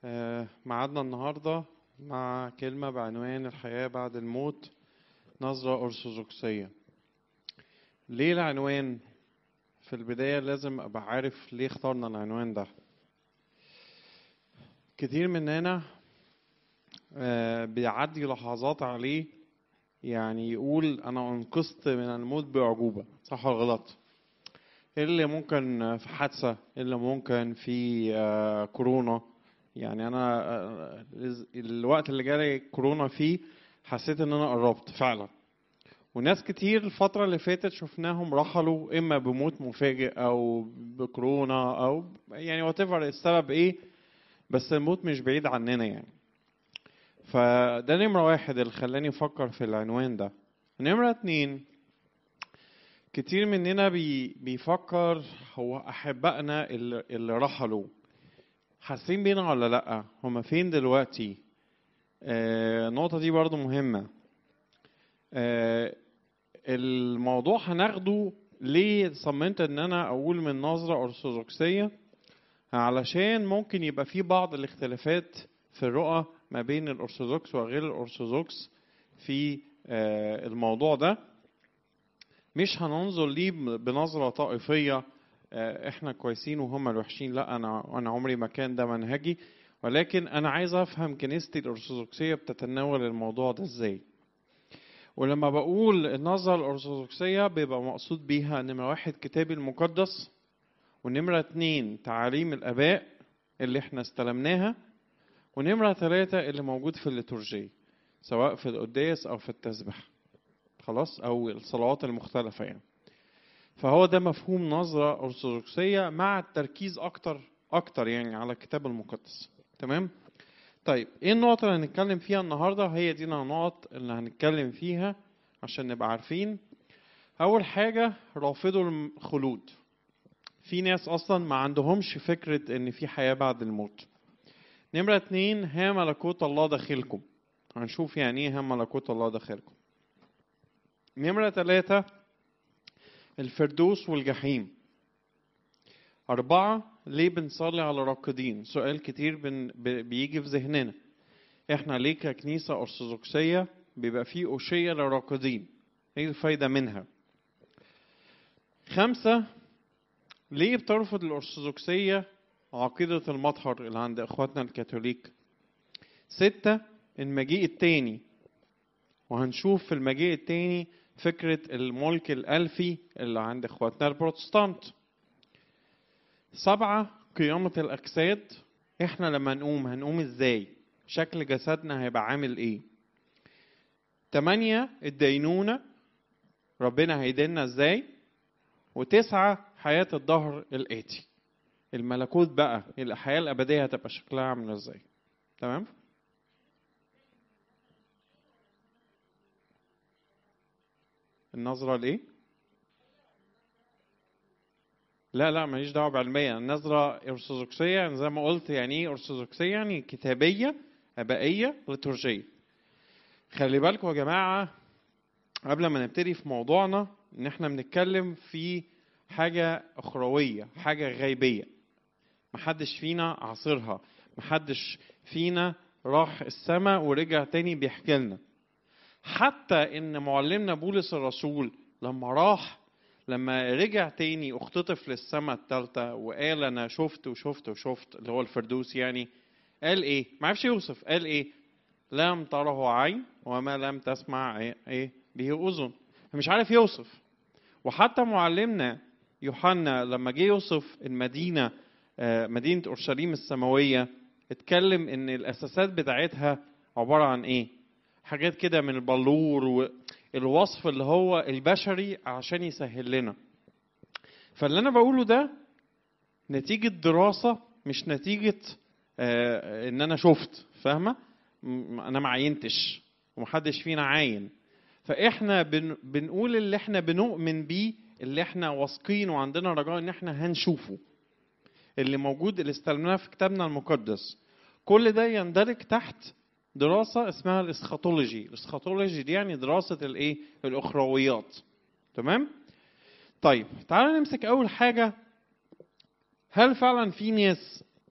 آه، ميعادنا النهاردة مع كلمة بعنوان الحياة بعد الموت نظرة أرثوذكسية ليه العنوان في البداية لازم أبقى عارف ليه اخترنا العنوان ده كتير مننا آه، بيعدي لحظات عليه يعني يقول أنا أنقذت من الموت بأعجوبة صح ولا غلط؟ اللي ممكن في حادثة اللي ممكن في آه، كورونا يعني أنا آه، الوقت اللي جالي كورونا فيه حسيت إن أنا قربت فعلا وناس كتير الفترة اللي فاتت شفناهم رحلوا إما بموت مفاجئ أو بكورونا أو يعني whatever السبب إيه بس الموت مش بعيد عننا يعني فده نمرة واحد اللي خلاني أفكر في العنوان ده نمرة اتنين كتير مننا بي بيفكر هو أحبائنا اللي, اللي رحلوا حاسين بينا ولا لأ هما فين دلوقتي آه النقطة دي برضو مهمة آه الموضوع هناخده ليه صممت ان انا اقول من نظرة ارثوذكسية علشان ممكن يبقى في بعض الاختلافات في الرؤى ما بين الارثوذكس وغير الارثوذكس في آه الموضوع ده مش هننظر ليه بنظرة طائفية آه احنا كويسين وهم الوحشين لا انا انا عمري ما كان ده منهجي ولكن انا عايز افهم كنيستي الارثوذكسية بتتناول الموضوع ده ازاي ولما بقول النظرة الأرثوذكسية بيبقى مقصود بيها نمرة واحد كتابي المقدس ونمرة اتنين تعاليم الآباء اللي احنا استلمناها ونمرة ثلاثة اللي موجود في الليتورجية سواء في القداس أو في التسبح خلاص أو الصلوات المختلفة يعني فهو ده مفهوم نظرة أرثوذكسية مع التركيز أكتر أكتر يعني على الكتاب المقدس تمام؟ طيب ايه النقط اللي هنتكلم فيها النهارده هي دي النقط اللي هنتكلم فيها عشان نبقى عارفين اول حاجه رافضوا الخلود في ناس اصلا ما عندهمش فكره ان في حياه بعد الموت نمره اتنين ها ملكوت الله داخلكم هنشوف يعني ايه ها ملكوت الله داخلكم نمره ثلاثة الفردوس والجحيم أربعة ليه بنصلي على راقدين سؤال كتير بن بيجي في ذهننا احنا ليه ككنيسة أرثوذكسية بيبقى فيه أشية للراقدين ايه الفايدة منها خمسة ليه بترفض الأرثوذكسية عقيدة المطهر اللي عند إخواتنا الكاثوليك ستة المجيء التاني وهنشوف في المجيء التاني فكرة الملك الألفي اللي عند إخواتنا البروتستانت سبعة قيامة الأجساد إحنا لما نقوم هنقوم إزاي شكل جسدنا هيبقى عامل إيه تمانية الدينونة ربنا هيدينا إزاي وتسعة حياة الظهر الآتي الملكوت بقى الحياة الأبدية هتبقى شكلها عامل إزاي تمام النظرة لإيه؟ لا لا ماليش دعوه بعلميه النظره ارثوذكسيه يعني زي ما قلت يعني ايه ارثوذكسيه يعني كتابيه ابائيه ليتورجيه خلي بالكم يا جماعه قبل ما نبتدي في موضوعنا ان احنا بنتكلم في حاجه اخرويه حاجه غيبيه محدش فينا عاصرها محدش فينا راح السماء ورجع تاني بيحكي لنا حتى ان معلمنا بولس الرسول لما راح لما رجع تاني اختطف للسماء الثالثة وقال أنا شفت وشفت وشفت اللي هو الفردوس يعني قال إيه؟ ما عرفش يوصف قال إيه؟ لم تره عين وما لم تسمع إيه, إيه؟ به أذن مش عارف يوصف وحتى معلمنا يوحنا لما جه يوصف المدينة مدينة أورشليم السماوية اتكلم إن الأساسات بتاعتها عبارة عن إيه؟ حاجات كده من البلور و... الوصف اللي هو البشري عشان يسهل لنا فاللي انا بقوله ده نتيجة دراسة مش نتيجة آه ان انا شفت فاهمة انا ما عينتش ومحدش فينا عاين فاحنا بن بنقول اللي احنا بنؤمن بيه اللي احنا واثقين وعندنا رجاء ان احنا هنشوفه اللي موجود اللي استلمناه في كتابنا المقدس كل ده يندرج تحت دراسة اسمها الاسخاتولوجي الاسخاتولوجي دي يعني دراسة الايه الاخرويات تمام طيب تعالى نمسك اول حاجة هل فعلا في ناس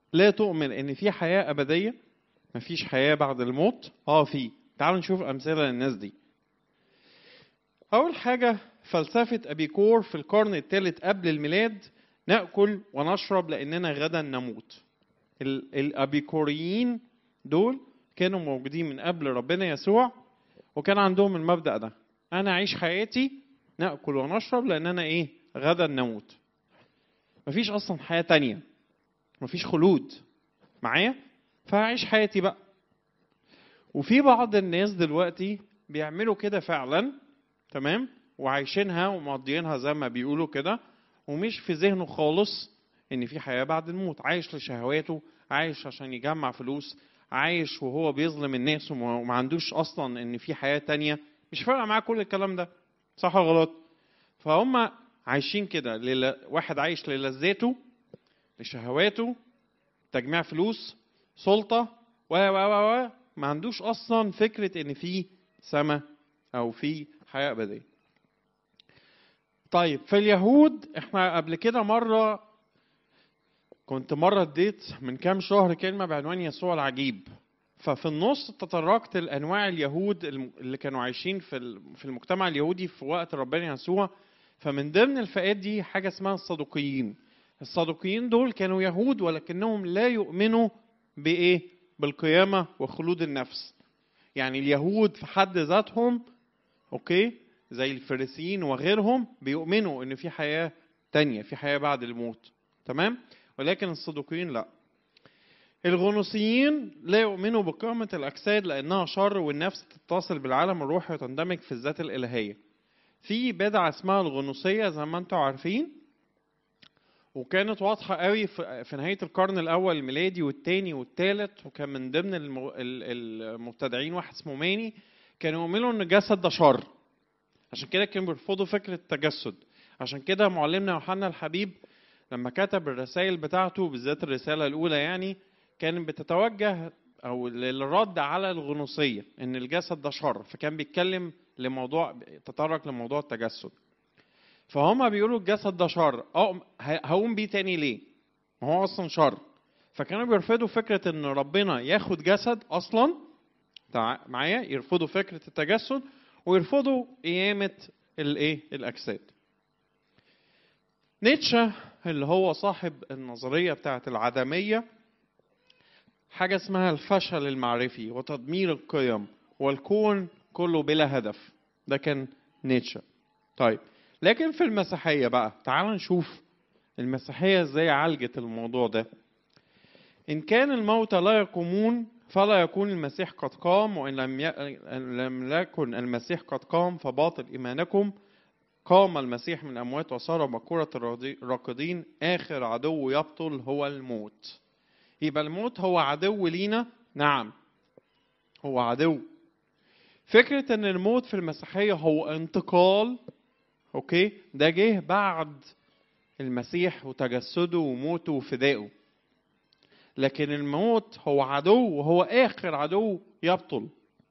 لا تؤمن ان في حياه ابديه مفيش حياه بعد الموت اه في تعالوا نشوف امثله للناس دي اول حاجه فلسفه ابيكور في القرن الثالث قبل الميلاد ناكل ونشرب لاننا غدا نموت ال- الابيكوريين دول كانوا موجودين من قبل ربنا يسوع وكان عندهم المبدا ده انا اعيش حياتي ناكل ونشرب لاننا ايه غدا نموت مفيش اصلا حياه تانية مفيش خلود معايا فهعيش حياتي بقى وفي بعض الناس دلوقتي بيعملوا كده فعلا تمام وعايشينها ومقضيينها زي ما بيقولوا كده ومش في ذهنه خالص ان في حياه بعد الموت عايش لشهواته عايش عشان يجمع فلوس عايش وهو بيظلم الناس وما وما عندوش اصلا ان في حياه تانية مش فارقه معاه كل الكلام ده صح ولا غلط فهم عايشين كده لل... واحد عايش للذاته لشهواته تجميع فلوس سلطه و و و و ما عندوش اصلا فكره ان في سماء او في حياه ابديه طيب في اليهود احنا قبل كده مره كنت مره اديت من كام شهر كلمه بعنوان يسوع العجيب ففي النص تطرقت لانواع اليهود الم- اللي كانوا عايشين في ال- في المجتمع اليهودي في وقت ربنا يسوع فمن ضمن الفئات دي حاجه اسمها الصدوقيين الصدوقيين دول كانوا يهود ولكنهم لا يؤمنوا بايه بالقيامه وخلود النفس يعني اليهود في حد ذاتهم اوكي زي الفريسيين وغيرهم بيؤمنوا ان في حياه تانية في حياه بعد الموت تمام ولكن الصدوقيين لا الغنوصيين لا يؤمنوا بقيامة الأجساد لأنها شر والنفس تتصل بالعالم الروحي وتندمج في الذات الإلهية. في بدعة اسمها الغنوصية زي ما انتم عارفين وكانت واضحة قوي في في نهاية القرن الأول الميلادي والتاني والتالت وكان من ضمن الم- ال- المبتدعين واحد اسمه ماني كانوا يؤمنوا إن الجسد ده شر. عشان كده كانوا بيرفضوا فكرة التجسد. عشان كده معلمنا يوحنا الحبيب لما كتب الرسائل بتاعته بالذات الرسالة الأولى يعني كانت بتتوجه او للرد على الغنوصيه ان الجسد ده شر فكان بيتكلم لموضوع تطرق لموضوع التجسد فهم بيقولوا الجسد ده شر اه هقوم بيه تاني ليه ما هو اصلا شر فكانوا بيرفضوا فكره ان ربنا ياخد جسد اصلا تع- معايا يرفضوا فكره التجسد ويرفضوا قيامه الايه الاجساد نيتشه اللي هو صاحب النظريه بتاعه العدميه حاجة اسمها الفشل المعرفي وتدمير القيم والكون كله بلا هدف ده كان نيتشه طيب لكن في المسيحية بقى تعال نشوف المسيحية ازاي عالجت الموضوع ده إن كان الموتى لا يقومون فلا يكون المسيح قد قام وإن لم ي... إن لم يكن المسيح قد قام فباطل إيمانكم قام المسيح من الأموات وصار بكورة الراضي- الراقدين آخر عدو يبطل هو الموت يبقى الموت هو عدو لينا نعم هو عدو فكرة ان الموت في المسيحية هو انتقال اوكي ده جه بعد المسيح وتجسده وموته وفدائه لكن الموت هو عدو وهو اخر عدو يبطل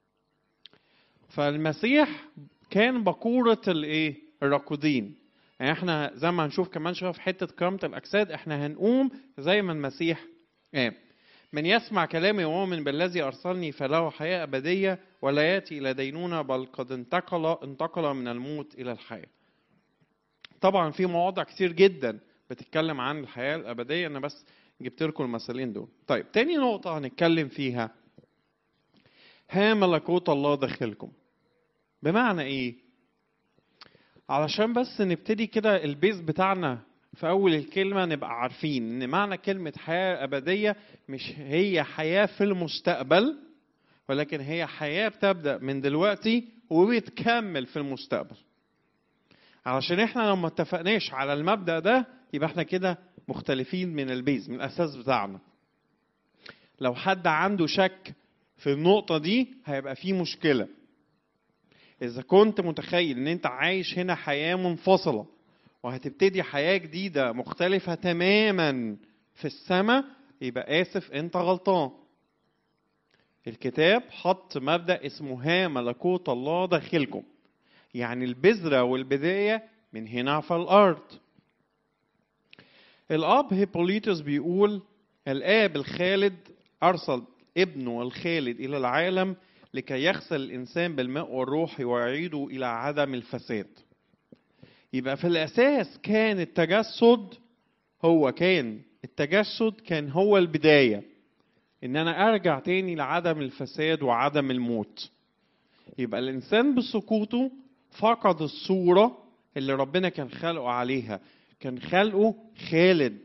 فالمسيح كان بكورة الايه الراقدين يعني احنا زي ما هنشوف كمان شويه في حته كرامه الاجساد احنا هنقوم زي ما المسيح قام من يسمع كلامي ويؤمن بالذي ارسلني فله حياه ابديه ولا ياتي الى دينونه بل قد انتقل انتقل من الموت الى الحياه. طبعا في مواضع كتير جدا بتتكلم عن الحياه الابديه انا بس جبت لكم المثالين دول. طيب تاني نقطه هنتكلم فيها ها ملكوت الله داخلكم. بمعنى ايه؟ علشان بس نبتدي كده البيز بتاعنا في أول الكلمة نبقى عارفين إن معنى كلمة حياة أبدية مش هي حياة في المستقبل ولكن هي حياة بتبدأ من دلوقتي وبتكمل في المستقبل. علشان احنا لو ما اتفقناش على المبدأ ده يبقى احنا كده مختلفين من البيز من الأساس بتاعنا. لو حد عنده شك في النقطة دي هيبقى في مشكلة. إذا كنت متخيل إن أنت عايش هنا حياة منفصلة وهتبتدي حياة جديدة مختلفة تماما في السماء يبقى آسف أنت غلطان. الكتاب حط مبدأ اسمه ها ملكوت الله داخلكم. يعني البذرة والبداية من هنا في الأرض. الأب هيبوليتوس بيقول الآب الخالد أرسل ابنه الخالد إلى العالم لكي يغسل الإنسان بالماء والروح ويعيده إلى عدم الفساد يبقى في الأساس كان التجسد هو كان التجسد كان هو البداية إن أنا أرجع تاني لعدم الفساد وعدم الموت يبقى الإنسان بسقوطه فقد الصورة اللي ربنا كان خلقه عليها كان خلقه خالد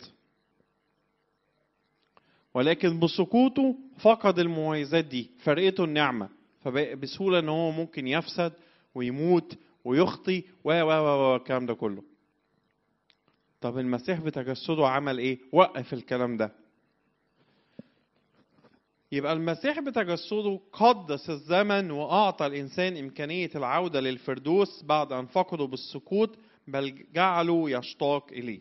ولكن بسقوطه فقد المميزات دي فرقته النعمة فبسهولة ان هو ممكن يفسد ويموت ويخطي و و و الكلام ده كله طب المسيح بتجسده عمل ايه وقف الكلام ده يبقى المسيح بتجسده قدس الزمن واعطى الانسان امكانيه العوده للفردوس بعد ان فقده بالسقوط بل جعله يشتاق اليه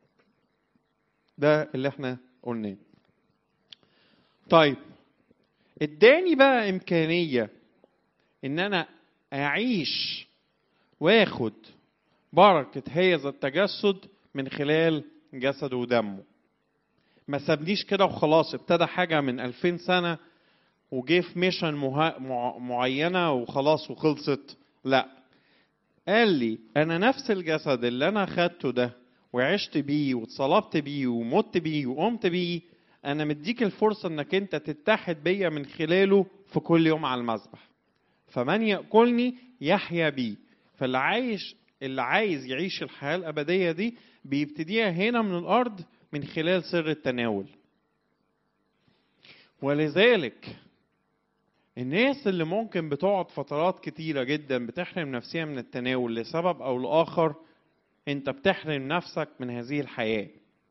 ده اللي احنا قلناه طيب اداني بقى امكانيه ان انا اعيش واخد بركه هذا التجسد من خلال جسده ودمه ما سابنيش كده وخلاص ابتدى حاجه من 2000 سنه وجه في ميشن مه... مع... معينه وخلاص وخلصت لا قال لي انا نفس الجسد اللي انا خدته ده وعشت بيه واتصلبت بيه ومت بيه وقمت بيه انا مديك الفرصه انك انت تتحد بيا من خلاله في كل يوم على المذبح فمن ياكلني يحيا بي فاللي عايش اللي عايز يعيش الحياه الابديه دي بيبتديها هنا من الارض من خلال سر التناول ولذلك الناس اللي ممكن بتقعد فترات كتيرة جدا بتحرم نفسها من التناول لسبب أو لآخر أنت بتحرم نفسك من هذه الحياة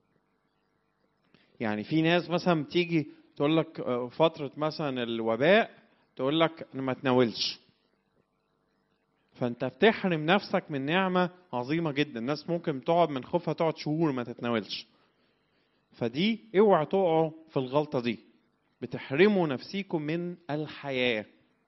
يعني في ناس مثلا بتيجي تقول لك فترة مثلا الوباء تقول لك أنا ما تناولش فأنت بتحرم نفسك من نعمة عظيمة جدا الناس ممكن تقعد من خوفها تقعد شهور ما تتناولش فدي اوعى تقعوا في الغلطة دي بتحرموا نفسيكم من الحياة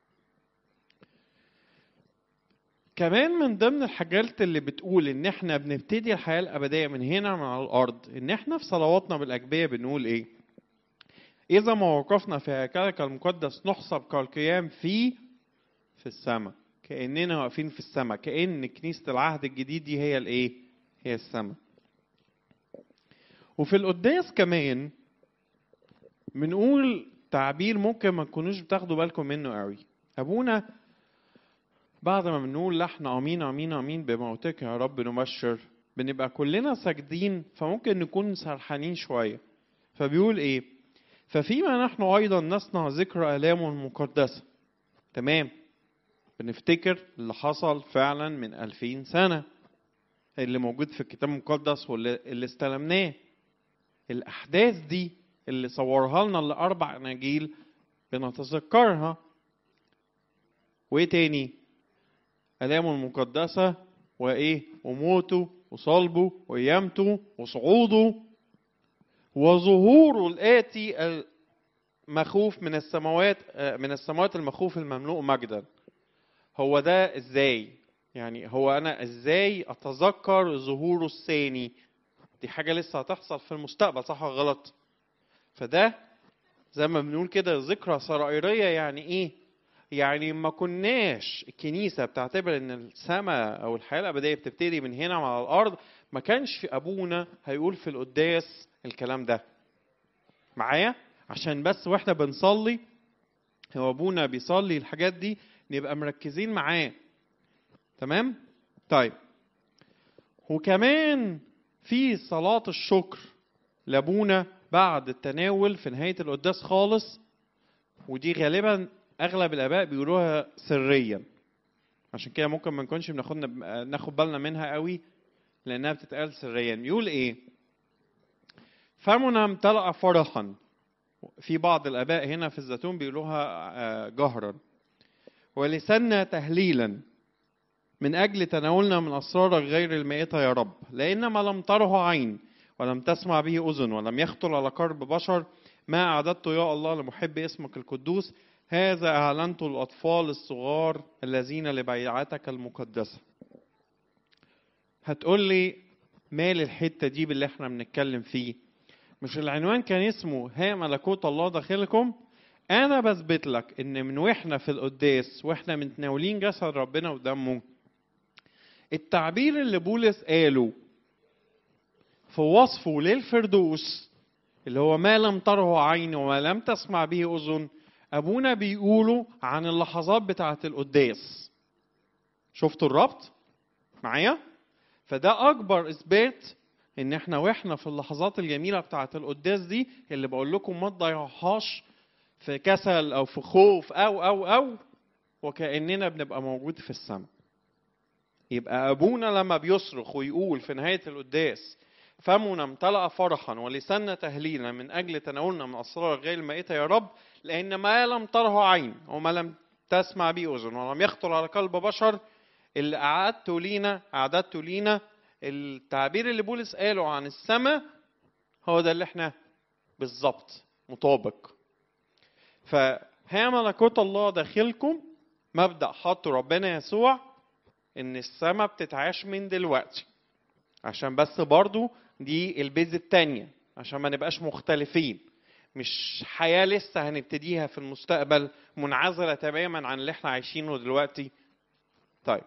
كمان من ضمن الحاجات اللي بتقول ان احنا بنبتدي الحياة الأبدية من هنا من على الأرض ان احنا في صلواتنا بالأجبية بنقول ايه إذا ما وقفنا في هيكلك المقدس نحسب كالقيام في في السماء كأننا واقفين في السماء كأن كنيسة العهد الجديد دي هي الايه هي السماء وفي القداس كمان بنقول تعبير ممكن ما تكونوش بتاخدوا بالكم منه قوي ابونا بعد ما بنقول لحن امين امين امين بموتك يا رب نبشر بنبقى كلنا ساجدين فممكن نكون سرحانين شويه فبيقول ايه ففيما نحن ايضا نصنع ذكر الامه المقدسه تمام بنفتكر اللي حصل فعلا من ألفين سنة اللي موجود في الكتاب المقدس واللي استلمناه الأحداث دي اللي صورها لنا الأربع أناجيل بنتذكرها وإيه تاني؟ آلامه المقدسة وإيه؟ وموته وصلبه وقيامته وصعوده وظهوره الآتي المخوف من السماوات من السماوات المخوف المملوء مجدا هو ده ازاي يعني هو انا ازاي اتذكر ظهوره الثاني دي حاجة لسه هتحصل في المستقبل صح ولا غلط فده زي ما بنقول كده ذكرى سرائرية يعني ايه يعني ما كناش الكنيسة بتعتبر ان السماء او الحياة الابدية بتبتدي من هنا على الارض ما كانش في ابونا هيقول في القداس الكلام ده معايا عشان بس واحنا بنصلي هو ابونا بيصلي الحاجات دي نبقى مركزين معاه تمام طيب وكمان في صلاة الشكر لابونا بعد التناول في نهاية القداس خالص ودي غالبا أغلب الآباء بيقولوها سريا عشان كده ممكن ما نكونش بناخد ناخد بالنا منها قوي لأنها بتتقال سريا يقول إيه؟ فمنا امتلأ فرحا في بعض الآباء هنا في الزيتون بيقولوها جهرا ولسنا تهليلا من أجل تناولنا من أسرارك غير المائتة يا رب لأن ما لم تره عين ولم تسمع به أذن ولم يخطر على قلب بشر ما أعددته يا الله لمحب اسمك القدوس هذا أعلنت الأطفال الصغار الذين لبيعتك المقدسة هتقول لي مال الحتة دي باللي احنا بنتكلم فيه مش العنوان كان اسمه ها ملكوت الله داخلكم انا بثبت لك ان من واحنا في القداس واحنا متناولين جسد ربنا ودمه التعبير اللي بولس قاله في وصفه للفردوس اللي هو ما لم تره عين وما لم تسمع به اذن ابونا بيقولوا عن اللحظات بتاعه القداس شفتوا الربط معايا فده اكبر اثبات ان احنا واحنا في اللحظات الجميله بتاعه القداس دي اللي بقول لكم ما تضيعوهاش في كسل او في خوف او او او وكاننا بنبقى موجود في السماء يبقى ابونا لما بيصرخ ويقول في نهايه القداس فمنا امتلأ فرحا ولساننا تهليلا من اجل تناولنا من اسرار غير المائته يا رب لان ما لم تره عين وما لم تسمع به اذن ولم يخطر على قلب بشر اللي اعدته لينا اعددته لينا التعبير اللي بولس قاله عن السماء هو ده اللي احنا بالظبط مطابق فها ملكوت الله داخلكم مبدأ حطه ربنا يسوع ان السماء بتتعاش من دلوقتي عشان بس برضو دي البيز التانية عشان ما نبقاش مختلفين مش حياة لسه هنبتديها في المستقبل منعزلة تماما عن اللي احنا عايشينه دلوقتي طيب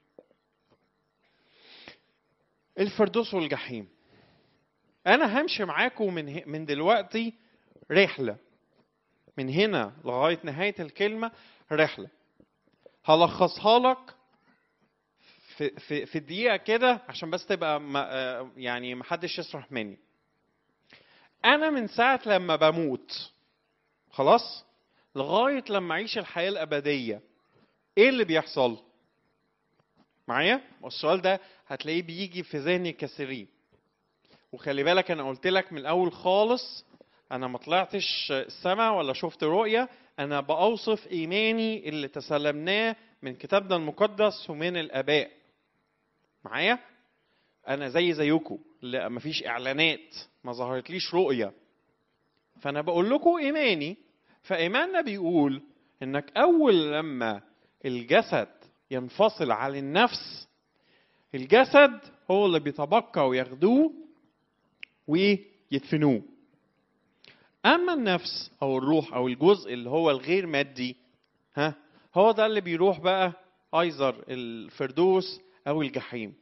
الفردوس والجحيم انا همشي معاكم من من دلوقتي رحله من هنا لغايه نهايه الكلمه رحله هلخصها لك في في في دقيقه كده عشان بس تبقى ما يعني ما حدش يسرح مني انا من ساعه لما بموت خلاص لغايه لما اعيش الحياه الابديه ايه اللي بيحصل معايا والسؤال ده هتلاقيه بيجي في ذهن كثيرين وخلي بالك انا قلت لك من الاول خالص انا ما طلعتش السماء ولا شفت رؤيه انا باوصف ايماني اللي تسلمناه من كتابنا المقدس ومن الاباء معايا انا زي زيكم لا مفيش اعلانات ما ظهرتليش رؤيه فانا بقول لكم ايماني فايماننا بيقول انك اول لما الجسد ينفصل عن النفس الجسد هو اللي بيتبقى وياخدوه ويدفنوه اما النفس او الروح او الجزء اللي هو الغير مادي ها هو ده اللي بيروح بقى ايزر الفردوس او الجحيم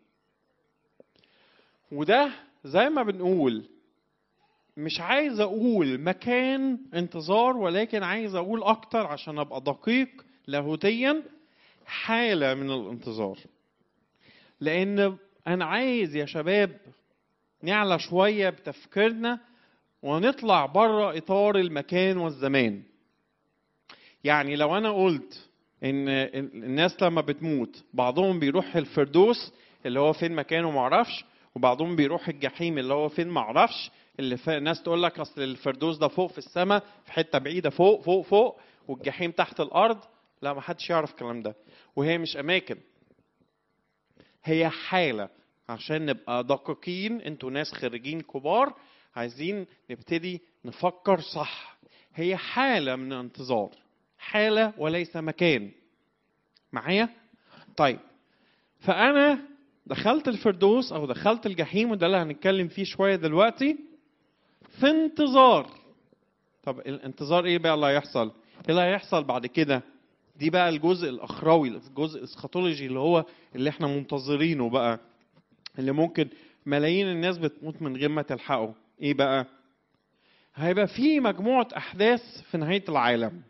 وده زي ما بنقول مش عايز اقول مكان انتظار ولكن عايز اقول اكتر عشان ابقى دقيق لاهوتيا حاله من الانتظار لان انا عايز يا شباب نعلى شويه بتفكيرنا ونطلع بره اطار المكان والزمان يعني لو انا قلت ان الناس لما بتموت بعضهم بيروح الفردوس اللي هو فين مكانه معرفش وبعضهم بيروح الجحيم اللي هو فين معرفش اللي الناس تقول لك اصل الفردوس ده فوق في السماء في حته بعيده فوق فوق فوق والجحيم تحت الارض لا ما حدش يعرف الكلام ده وهي مش اماكن هي حاله عشان نبقى دقيقين انتوا ناس خريجين كبار عايزين نبتدي نفكر صح هي حاله من انتظار حاله وليس مكان معايا طيب فانا دخلت الفردوس او دخلت الجحيم وده اللي هنتكلم فيه شويه دلوقتي في انتظار طب الانتظار ايه بقى اللي هيحصل ايه اللي هيحصل بعد كده دي بقى الجزء الاخروي الجزء الاسخاتولوجي اللي هو اللي احنا منتظرينه بقى اللي ممكن ملايين الناس بتموت من غير ما تلحقه ايه بقى هيبقى في مجموعه احداث في نهايه العالم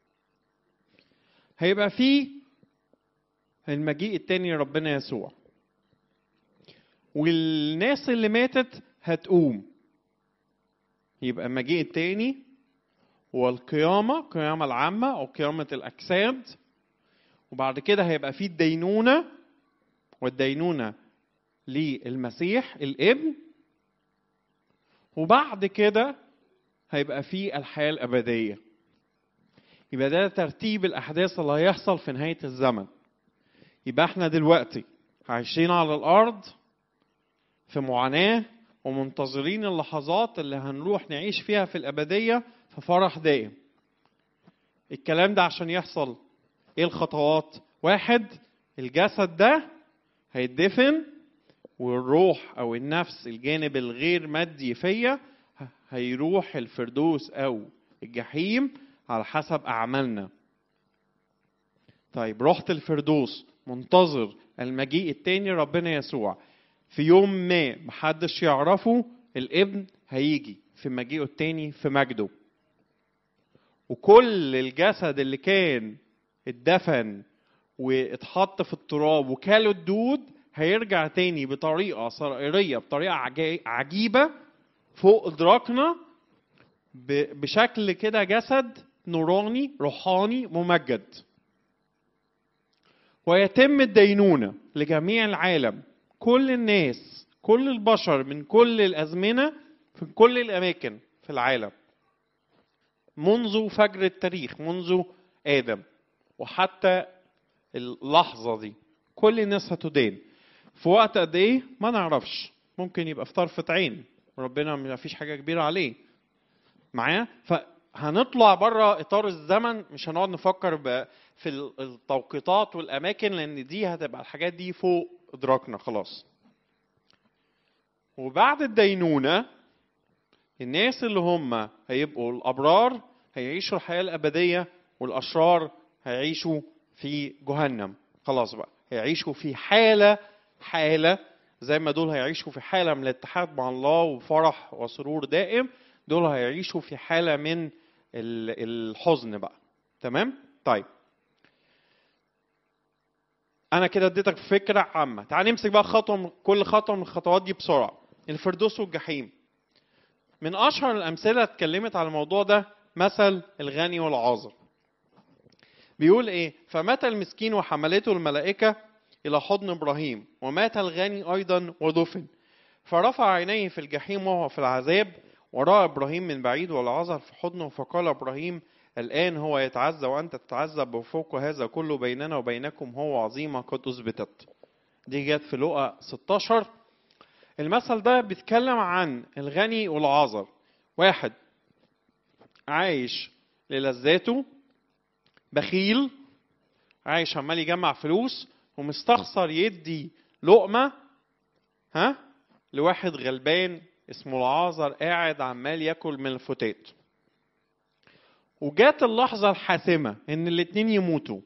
هيبقى في المجيء التاني لربنا يسوع والناس اللي ماتت هتقوم يبقى المجيء التاني والقيامة القيامة العامة أو قيامة الأجساد وبعد كده هيبقى في الدينونة والدينونة للمسيح الابن وبعد كده هيبقى في الحياة الأبدية يبقى ده ترتيب الأحداث اللي هيحصل في نهاية الزمن يبقى احنا دلوقتي عايشين على الأرض في معاناة ومنتظرين اللحظات اللي هنروح نعيش فيها في الأبدية في فرح دائم الكلام ده عشان يحصل ايه الخطوات واحد الجسد ده هيتدفن والروح او النفس الجانب الغير مادي فيا ه- هيروح الفردوس او الجحيم على حسب اعمالنا طيب رحت الفردوس منتظر المجيء التاني ربنا يسوع في يوم ما محدش يعرفه الابن هيجي في مجيئه التاني في مجده وكل الجسد اللي كان اتدفن واتحط في التراب وكاله الدود هيرجع تاني بطريقة سرائرية بطريقة عجي- عجيبة فوق إدراكنا ب- بشكل كده جسد نوراني روحاني ممجد ويتم الدينونة لجميع العالم كل الناس كل البشر من كل الأزمنة في كل الأماكن في العالم منذ فجر التاريخ منذ آدم وحتى اللحظة دي كل الناس هتدين في وقت قد إيه ما نعرفش ممكن يبقى في طرفة عين ربنا ما فيش حاجة كبيرة عليه معايا فهنطلع بره إطار الزمن مش هنقعد نفكر ب- في ال- التوقيتات والأماكن لأن دي هتبقى الحاجات دي فوق إدراكنا خلاص وبعد الدينونة الناس اللي هم هيبقوا الأبرار هيعيشوا الحياة الأبدية والأشرار هيعيشوا في جهنم خلاص بقى هيعيشوا في حالة حالة زي ما دول هيعيشوا في حالة من الاتحاد مع الله وفرح وسرور دائم دول هيعيشوا في حالة من ال- الحزن بقى تمام طيب انا كده اديتك فكره عامه تعال نمسك بقى خطوه من كل خطوه من الخطوات دي بسرعه الفردوس والجحيم من اشهر الامثله اتكلمت على الموضوع ده مثل الغني والعازر بيقول ايه فمات المسكين وحملته الملائكه الى حضن ابراهيم ومات الغني ايضا ودفن فرفع عينيه في الجحيم وهو في العذاب وراى ابراهيم من بعيد والعازر في حضنه فقال ابراهيم الآن هو يتعزى وأنت تتعذب وفوق هذا كله بيننا وبينكم هو عظيمة قد أثبتت دي جت في لقا 16 المثل ده بيتكلم عن الغني والعازر واحد عايش للذاته بخيل عايش عمال يجمع فلوس ومستخسر يدي لقمة ها لواحد غلبان اسمه العازر قاعد عمال ياكل من الفتات وجات اللحظة الحاسمة إن الاتنين يموتوا.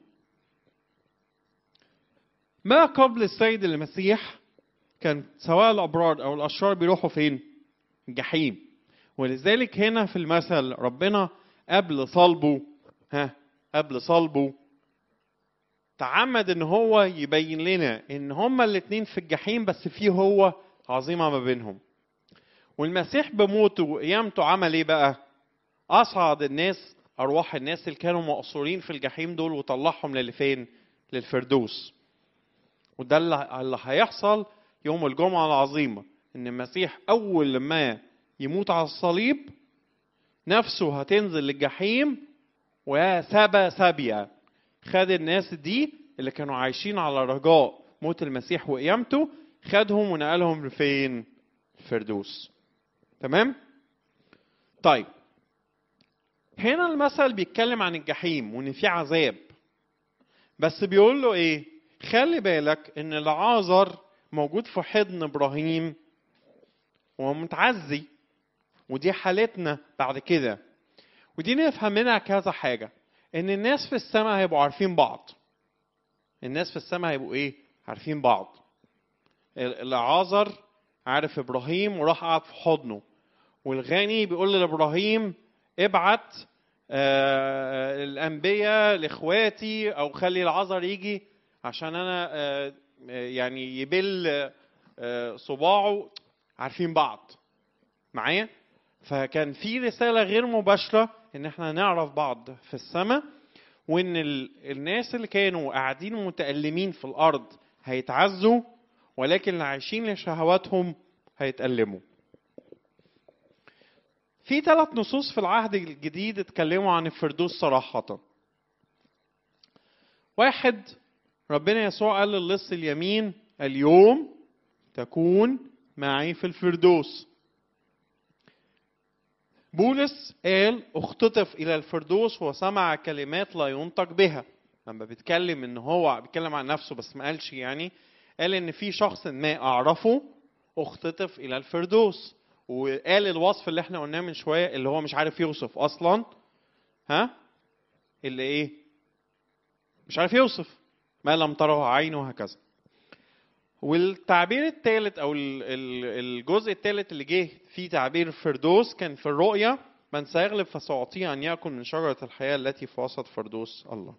ما قبل السيد المسيح كان سواء الأبرار أو الأشرار بيروحوا فين؟ الجحيم. ولذلك هنا في المثل ربنا قبل صلبه ها قبل صلبه تعمد ان هو يبين لنا ان هما الاتنين في الجحيم بس فيه هو عظيمة ما بينهم والمسيح بموته وقيامته عمل ايه بقى اصعد الناس ارواح الناس اللي كانوا مقصورين في الجحيم دول وطلعهم للفين للفردوس وده اللي اللي هيحصل يوم الجمعة العظيمة ان المسيح اول ما يموت على الصليب نفسه هتنزل للجحيم وسبى سبيا خد الناس دي اللي كانوا عايشين على رجاء موت المسيح وقيامته خدهم ونقلهم لفين الفردوس تمام طيب هنا المثل بيتكلم عن الجحيم وان في عذاب بس بيقول له ايه خلي بالك ان العازر موجود في حضن ابراهيم ومتعزي ودي حالتنا بعد كده ودي نفهم منها كذا حاجه ان الناس في السماء هيبقوا عارفين بعض الناس في السماء هيبقوا ايه عارفين بعض العازر عارف ابراهيم وراح قعد في حضنه والغني بيقول لابراهيم ابعت آه الانبياء لاخواتي او خلي العذر يجي عشان انا آه يعني يبل آه صباعه عارفين بعض معايا فكان في رساله غير مباشره ان احنا نعرف بعض في السماء وان الناس اللي كانوا قاعدين متألمين في الارض هيتعزوا ولكن اللي عايشين لشهواتهم هيتألموا في ثلاث نصوص في العهد الجديد اتكلموا عن الفردوس صراحة واحد ربنا يسوع قال للص اليمين اليوم تكون معي في الفردوس بولس قال اختطف الى الفردوس وسمع كلمات لا ينطق بها لما بيتكلم ان هو بيتكلم عن نفسه بس ما قالش يعني قال ان في شخص ما اعرفه اختطف الى الفردوس وقال الوصف اللي احنا قلناه من شويه اللي هو مش عارف يوصف اصلا ها اللي ايه مش عارف يوصف ما لم تره عين وهكذا والتعبير الثالث او ال- ال- الجزء الثالث اللي جه فيه تعبير فردوس كان في الرؤيا من سيغلب فسأعطيه أن يأكل من شجرة الحياة التي في وسط فردوس الله.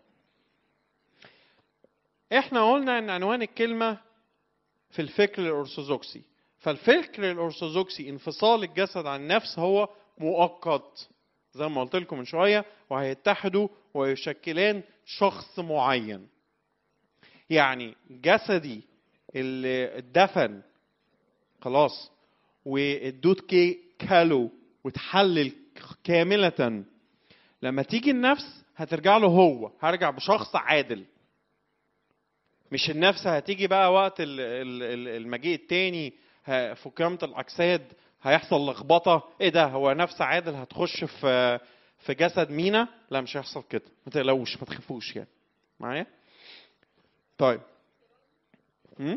احنا قلنا ان عنوان الكلمة في الفكر الأرثوذكسي فالفكر الأرثوذكسي انفصال الجسد عن النفس هو مؤقت زي ما قلت لكم من شوية وهيتحدوا ويشكلان شخص معين يعني جسدي اللي اتدفن خلاص والدود كي كالو وتحلل كاملة لما تيجي النفس هترجع له هو هرجع بشخص عادل مش النفس هتيجي بقى وقت ال- ال- ال- المجيء التاني ه- في قيامة الأجساد هيحصل لخبطة ايه ده هو نفس عادل هتخش في في جسد مينا لا مش هيحصل كده ما تقلقوش ما تخافوش يعني معايا طيب م?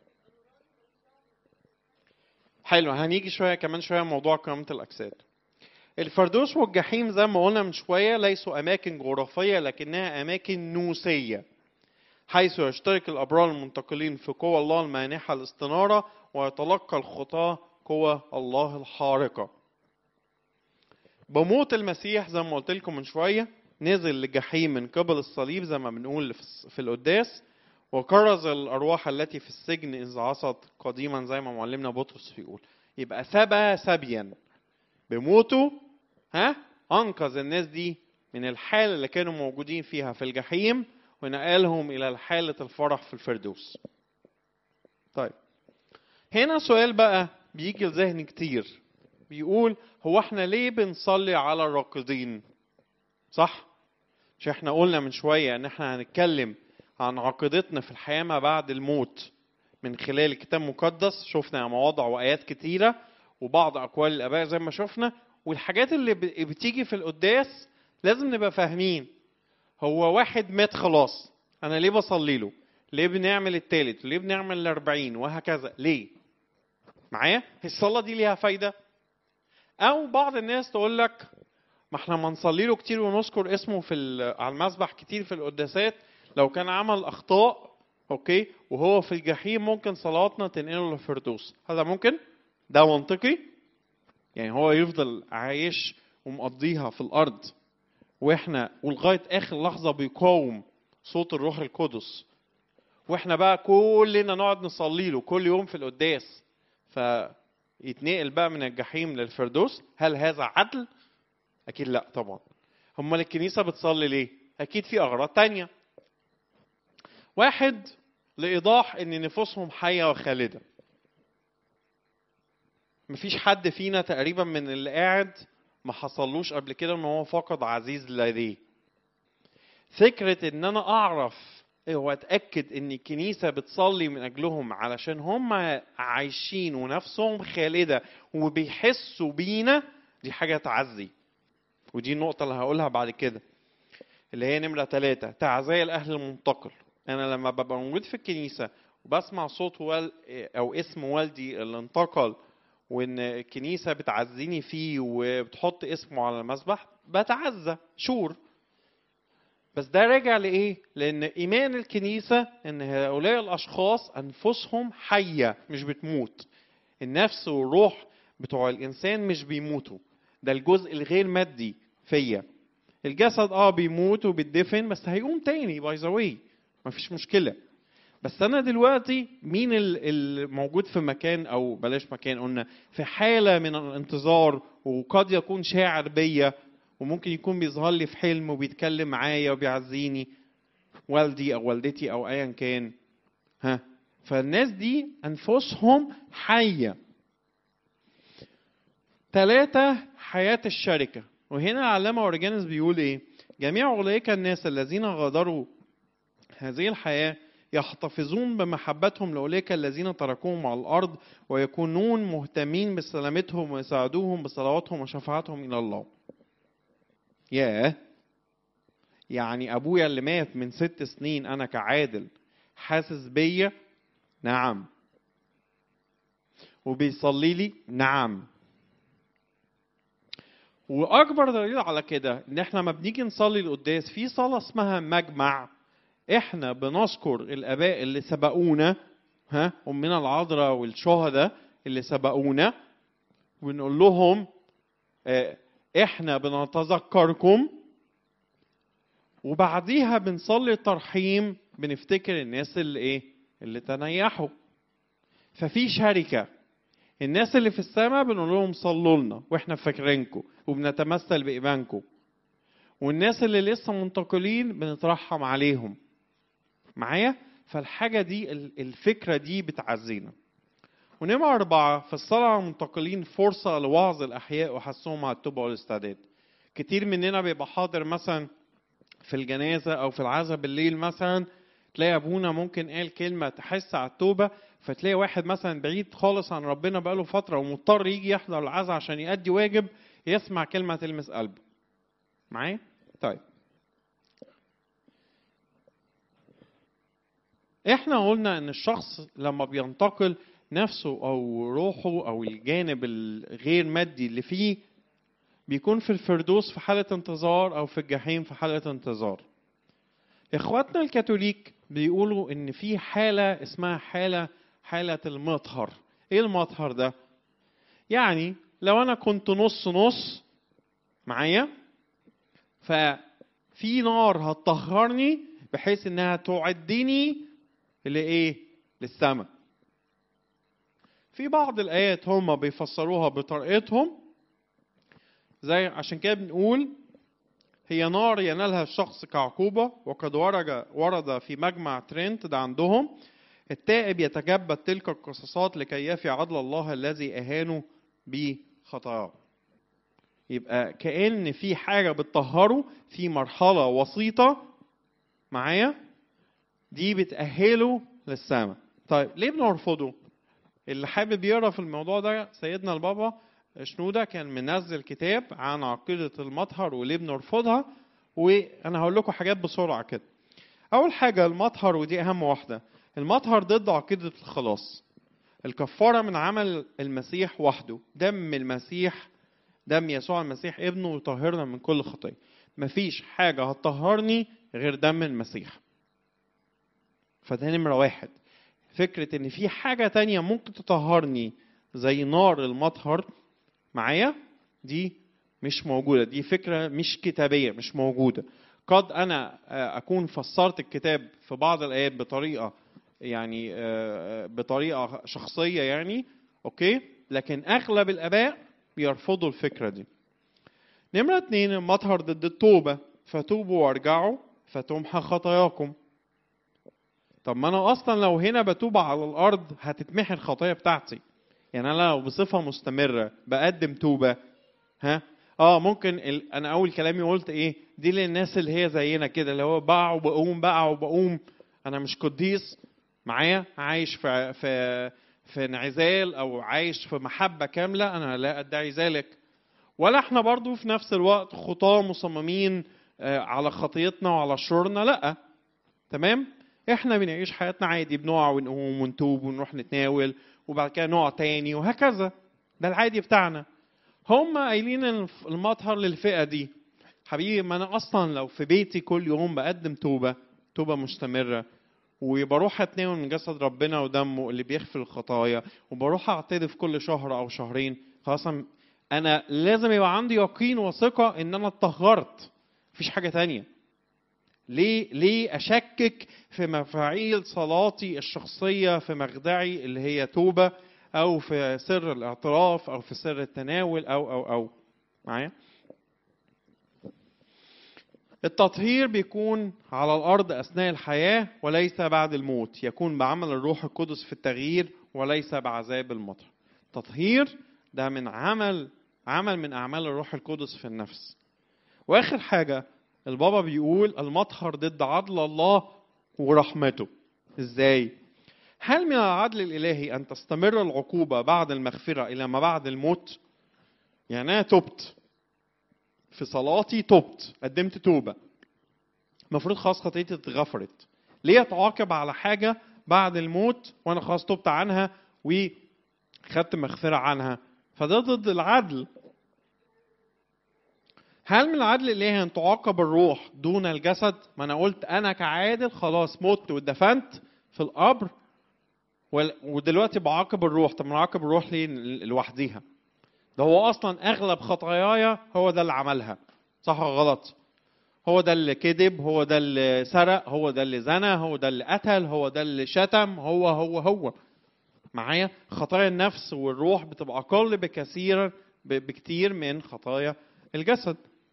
حلو هنيجي شويه كمان شويه موضوع قيامة الأجساد الفردوس والجحيم زي ما قلنا من شويه ليسوا اماكن جغرافيه لكنها اماكن نوسيه حيث يشترك الابرار المنتقلين في قوى الله المانحه الاستناره ويتلقى الخطاه قوى الله الحارقه بموت المسيح زي ما قلت لكم من شويه نزل للجحيم من قبل الصليب زي ما بنقول في الس- في القداس وكرز الارواح التي في السجن اذ عصت قديما زي ما معلمنا بطرس بيقول يبقى سبى سبيا بموته ها انقذ الناس دي من الحاله اللي كانوا موجودين فيها في الجحيم ونقلهم الى حاله الفرح في الفردوس طيب هنا سؤال بقى بيجي لذهني كتير بيقول هو احنا ليه بنصلي على الراقدين صح مش احنا قلنا من شويه ان احنا هنتكلم عن عقيدتنا في الحياه ما بعد الموت من خلال الكتاب المقدس شفنا مواضع وايات كتيره وبعض اقوال الاباء زي ما شفنا والحاجات اللي ب- بتيجي في القداس لازم نبقى فاهمين هو واحد مات خلاص انا ليه بصلي له ليه بنعمل التالت ليه بنعمل الاربعين وهكذا ليه معايا الصلاة دي ليها فايدة او بعض الناس تقول لك ما احنا ما نصلي له كتير ونذكر اسمه في ال- على المسبح كتير في القداسات لو كان عمل اخطاء اوكي وهو في الجحيم ممكن صلاتنا تنقله للفردوس هذا ممكن ده منطقي يعني هو يفضل عايش ومقضيها في الارض واحنا ولغايه اخر لحظه بيقاوم صوت الروح القدس واحنا بقى كلنا نقعد نصلي له كل يوم في القداس فيتنقل بقى من الجحيم للفردوس هل هذا عدل اكيد لا طبعا امال الكنيسه بتصلي ليه اكيد في اغراض تانية واحد لايضاح ان نفوسهم حيه وخالده مفيش حد فينا تقريبا من اللي قاعد ما حصلوش قبل كده ان هو فقد عزيز لديه فكرة ان انا اعرف واتاكد ان الكنيسة بتصلي من اجلهم علشان هم عايشين ونفسهم خالدة وبيحسوا بينا دي حاجة تعزي ودي النقطة اللي هقولها بعد كده اللي هي نمرة ثلاثة تعزية الأهل المنتقل أنا لما ببقى موجود في الكنيسة وبسمع صوت وال أو اسم والدي اللي انتقل وان الكنيسه بتعزيني فيه وبتحط اسمه على المسبح بتعزى شور بس ده راجع لايه لان ايمان الكنيسه ان هؤلاء الاشخاص انفسهم حيه مش بتموت النفس والروح بتوع الانسان مش بيموتوا ده الجزء الغير مادي فيا الجسد اه بيموت وبيتدفن بس هيقوم تاني باي ذا واي مفيش مشكله بس انا دلوقتي مين ال- الموجود في مكان او بلاش مكان قلنا في حاله من الانتظار وقد يكون شاعر بيا وممكن يكون بيظهر لي في حلم وبيتكلم معايا وبيعزيني والدي او والدتي او ايا كان ها فالناس دي انفسهم حيه ثلاثة حياة الشركة وهنا العلامة أورجانس بيقول إيه جميع أولئك الناس الذين غادروا هذه الحياة يحتفظون بمحبتهم لأولئك الذين تركوهم على الأرض ويكونون مهتمين بسلامتهم ويساعدوهم بصلواتهم وشفاعتهم إلى الله. ياه يعني أبويا اللي مات من ست سنين أنا كعادل حاسس بيا؟ نعم. وبيصلي لي؟ نعم. واكبر دليل على كده ان احنا لما بنيجي نصلي القداس في صلاه اسمها مجمع احنا بنذكر الاباء اللي سبقونا ها امنا العذراء والشهداء اللي سبقونا ونقول لهم آه، احنا بنتذكركم وبعديها بنصلي الترحيم بنفتكر الناس اللي ايه اللي تنيحوا ففي شركه الناس اللي في السماء بنقول لهم صلوا لنا واحنا فاكرينكم وبنتمثل بايمانكم والناس اللي لسه منتقلين بنترحم عليهم معايا فالحاجه دي ال- الفكره دي بتعزينا ونمرة أربعة في الصلاة على المنتقلين فرصة لوعظ الأحياء وحثهم على التوبة والاستعداد. كتير مننا بيبقى حاضر مثلا في الجنازة أو في العزاء بالليل مثلا تلاقي أبونا ممكن قال كلمة تحس على التوبة فتلاقي واحد مثلا بعيد خالص عن ربنا بقاله فترة ومضطر يجي يحضر العزاء عشان يأدي واجب يسمع كلمة تلمس قلبه. معايا؟ طيب. احنا قلنا ان الشخص لما بينتقل نفسه او روحه او الجانب الغير مادي اللي فيه بيكون في الفردوس في حالة انتظار او في الجحيم في حالة انتظار اخواتنا الكاثوليك بيقولوا ان في حالة اسمها حالة حالة المطهر ايه المطهر ده يعني لو انا كنت نص نص معايا ففي نار هتطهرني بحيث انها تعدني لايه للسماء في بعض الآيات هم بيفسروها بطريقتهم زي عشان كده بنقول هي نار ينالها الشخص كعقوبة وقد ورد ورد في مجمع ترينت ده عندهم التائب يتجبد تلك القصصات لكي يفي عدل الله الذي أهانوا بخطاياه يبقى كأن في حاجة بتطهره في مرحلة وسيطة معايا دي بتأهله للسماء طيب ليه بنرفضه اللي حابب يقرا في الموضوع ده سيدنا البابا شنودة كان منزل كتاب عن عقيدة المطهر وليه بنرفضها وأنا هقول لكم حاجات بسرعة كده. أول حاجة المطهر ودي أهم واحدة، المطهر ضد عقيدة الخلاص. الكفارة من عمل المسيح وحده، دم المسيح دم يسوع المسيح ابنه يطهرنا من كل خطية. مفيش حاجة هتطهرني غير دم المسيح. فده نمرة واحد. فكرة إن في حاجة تانية ممكن تطهرني زي نار المطهر معايا دي مش موجودة دي فكرة مش كتابية مش موجودة قد أنا أكون فسرت الكتاب في بعض الآيات بطريقة يعني بطريقة شخصية يعني أوكي لكن أغلب الآباء بيرفضوا الفكرة دي نمرة اتنين المطهر ضد التوبة فتوبوا وارجعوا فتمحى خطاياكم طب ما انا اصلا لو هنا بتوب على الارض هتتمحي الخطايا بتاعتي يعني انا لو بصفه مستمره بقدم توبه ها اه ممكن ال... انا اول كلامي قلت ايه دي للناس اللي هي زينا كده اللي هو بقع وبقوم بقع وبقوم انا مش قديس معايا عايش في في في انعزال او عايش في محبه كامله انا لا ادعي ذلك ولا احنا برضو في نفس الوقت خطاه مصممين على خطيتنا وعلى شرورنا لا تمام احنا بنعيش حياتنا عادي بنقع ونقوم ونتوب ونروح نتناول وبعد كده نقع تاني وهكذا ده العادي بتاعنا هم قايلين المطهر للفئه دي حبيبي ما انا اصلا لو في بيتي كل يوم بقدم توبه توبه مستمره وبروح اتناول من جسد ربنا ودمه اللي بيغفر الخطايا وبروح اعترف كل شهر او شهرين خلاص انا لازم يبقى عندي يقين وثقه ان انا اتطهرت مفيش حاجه تانية ليه ليه اشكك في مفاعيل صلاتي الشخصيه في مخدعي اللي هي توبه او في سر الاعتراف او في سر التناول او او او معايا التطهير بيكون على الارض اثناء الحياه وليس بعد الموت يكون بعمل الروح القدس في التغيير وليس بعذاب المطر التطهير ده من عمل عمل من اعمال الروح القدس في النفس واخر حاجه البابا بيقول المطهر ضد عدل الله ورحمته ازاي هل من العدل الالهي ان تستمر العقوبه بعد المغفره الى ما بعد الموت يعني انا تبت في صلاتي تبت قدمت توبه المفروض خلاص خطيتي اتغفرت ليه اتعاقب على حاجه بعد الموت وانا خلاص تبت عنها وخدت مغفره عنها فده ضد العدل هل من العدل الالهي ان تعاقب الروح دون الجسد ما انا قلت انا كعادل خلاص مت واتدفنت في القبر وال- ودلوقتي بعاقب الروح طب ما انا اعاقب الروح ليه لوحديها ده هو اصلا اغلب خطاياي هو ده اللي عملها صح ولا غلط هو ده اللي كذب هو ده اللي سرق هو ده اللي زنى هو ده اللي قتل هو ده اللي شتم هو هو هو معايا خطايا النفس والروح بتبقى اقل بكثير ب- بكتير من خطايا الجسد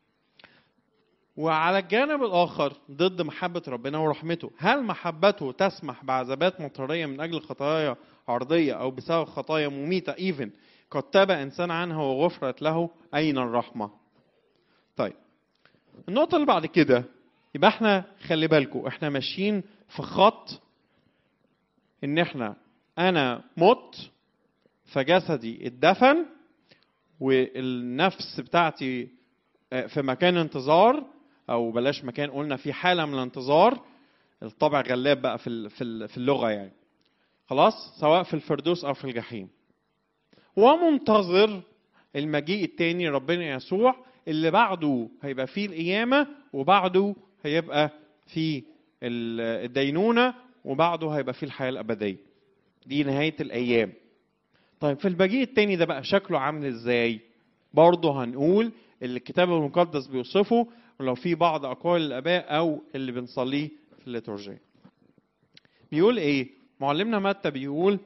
وعلى الجانب الاخر ضد محبه ربنا ورحمته هل محبته تسمح بعذابات مضطريه من اجل خطايا عرضيه او بسبب خطايا مميته ايفن قد تاب انسان عنها وغفرت له اين الرحمه طيب النقطه اللي بعد كده يبقى احنا خلي بالكم احنا ماشيين في خط ان احنا انا مت فجسدي اتدفن والنفس بتاعتي في مكان انتظار او بلاش مكان قلنا في حاله من الانتظار الطبع غلاب بقى في ال- في ال- في اللغه يعني خلاص سواء في الفردوس او في الجحيم ومنتظر المجيء التاني ربنا يسوع اللي بعده هيبقى فيه القيامه وبعده هيبقى فيه ال- الدينونه وبعده هيبقى فيه الحياه الابديه دي نهايه الايام طيب في المجيء التاني ده بقى شكله عامل ازاي برضه هنقول اللي الكتاب المقدس بيوصفه ولو في بعض اقوال الاباء او اللي بنصليه في الليتورجية بيقول ايه معلمنا متى بيقول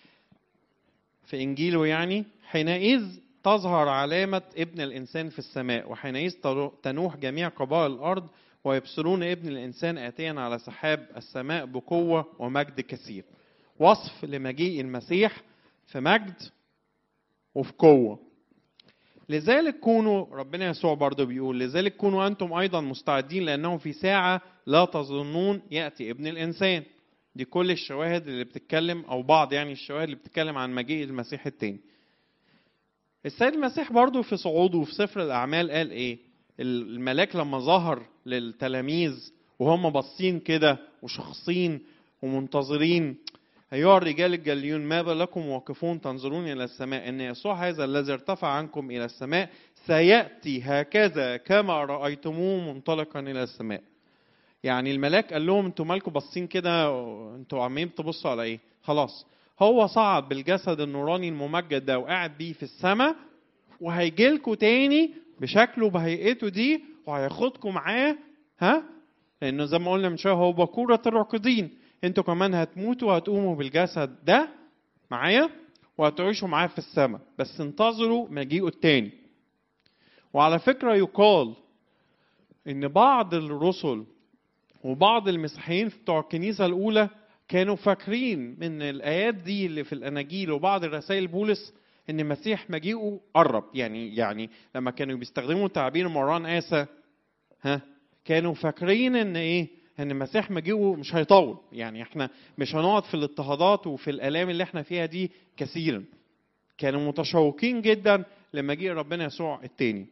في انجيله يعني حينئذ تظهر علامة ابن الإنسان في السماء وحينئذ تنوح جميع قبائل الأرض ويبصرون ابن الإنسان آتيا على سحاب السماء بقوة ومجد كثير وصف لمجيء المسيح في مجد وفي قوة لذلك كونوا ربنا يسوع برضه بيقول لذلك كونوا أنتم أيضا مستعدين لأنه في ساعة لا تظنون يأتي ابن الإنسان دي كل الشواهد اللي بتتكلم أو بعض يعني الشواهد اللي بتتكلم عن مجيء المسيح التاني السيد المسيح برضه في صعوده في سفر الأعمال قال إيه الملاك لما ظهر للتلاميذ وهم باصين كده وشخصين ومنتظرين أيها الرجال الجليون ماذا لكم واقفون تنظرون إلى السماء إن يسوع هذا الذي ارتفع عنكم إلى السماء سيأتي هكذا كما رأيتموه منطلقا إلى السماء يعني الملاك قال لهم انتوا مالكم باصين كده انتوا عمالين تبصوا على ايه خلاص هو صعد بالجسد النوراني الممجد ده وقاعد بيه في السماء وهيجي لكم تاني بشكله وبهيئته دي وهياخدكم معاه ها لانه زي ما قلنا من شويه هو بكوره الراقدين انتوا كمان هتموتوا وهتقوموا بالجسد ده معايا وهتعيشوا معاه في السماء بس انتظروا مجيئه التاني وعلى فكره يقال ان بعض الرسل وبعض المسيحيين بتوع الكنيسه الاولى كانوا فاكرين من الايات دي اللي في الاناجيل وبعض الرسائل بولس ان المسيح مجيئه قرب يعني يعني لما كانوا بيستخدموا تعبير مران اسى ها كانوا فاكرين ان ايه ان المسيح مجيئه مش هيطول يعني احنا مش هنقعد في الاضطهادات وفي الالام اللي احنا فيها دي كثيرا كانوا متشوقين جدا لمجيء ربنا يسوع التاني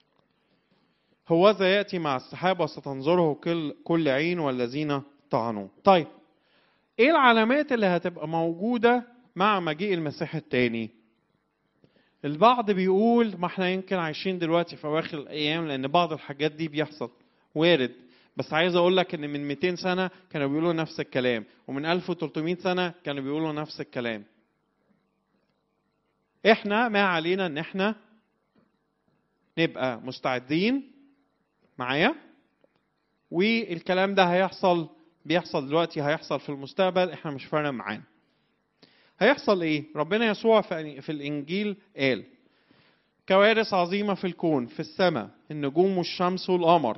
هوذا ياتي مع السحاب وستنظره كل كل عين والذين طعنوه طيب ايه العلامات اللي هتبقى موجوده مع مجيء المسيح التاني البعض بيقول ما احنا يمكن عايشين دلوقتي في اواخر الايام لان بعض الحاجات دي بيحصل وارد بس عايز اقول لك ان من 200 سنه كانوا بيقولوا نفس الكلام ومن 1300 سنه كانوا بيقولوا نفس الكلام احنا ما علينا ان احنا نبقى مستعدين معايا والكلام ده هيحصل بيحصل دلوقتي هيحصل في المستقبل احنا مش فارق معانا هيحصل ايه ربنا يسوع في في الانجيل قال كوارث عظيمه في الكون في السماء النجوم والشمس والقمر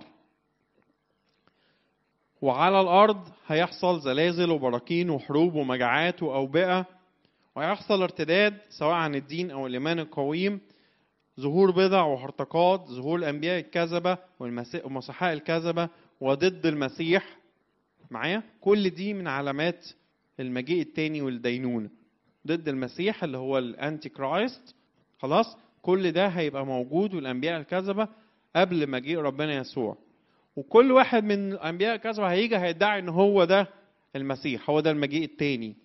وعلى الارض هيحصل زلازل وبراكين وحروب ومجاعات واوبئه ويحصل ارتداد سواء عن الدين او الايمان القويم ظهور بضع وهرطقات ظهور الانبياء الكذبه والمسيحاء الكذبه وضد المسيح معايا كل دي من علامات المجيء التاني والدينونه ضد المسيح اللي هو الانتي كرايست خلاص كل ده هيبقى موجود والانبياء الكذبه قبل مجيء ربنا يسوع وكل واحد من الانبياء الكذبه هيجي هيدعي ان هو ده المسيح هو ده المجيء التاني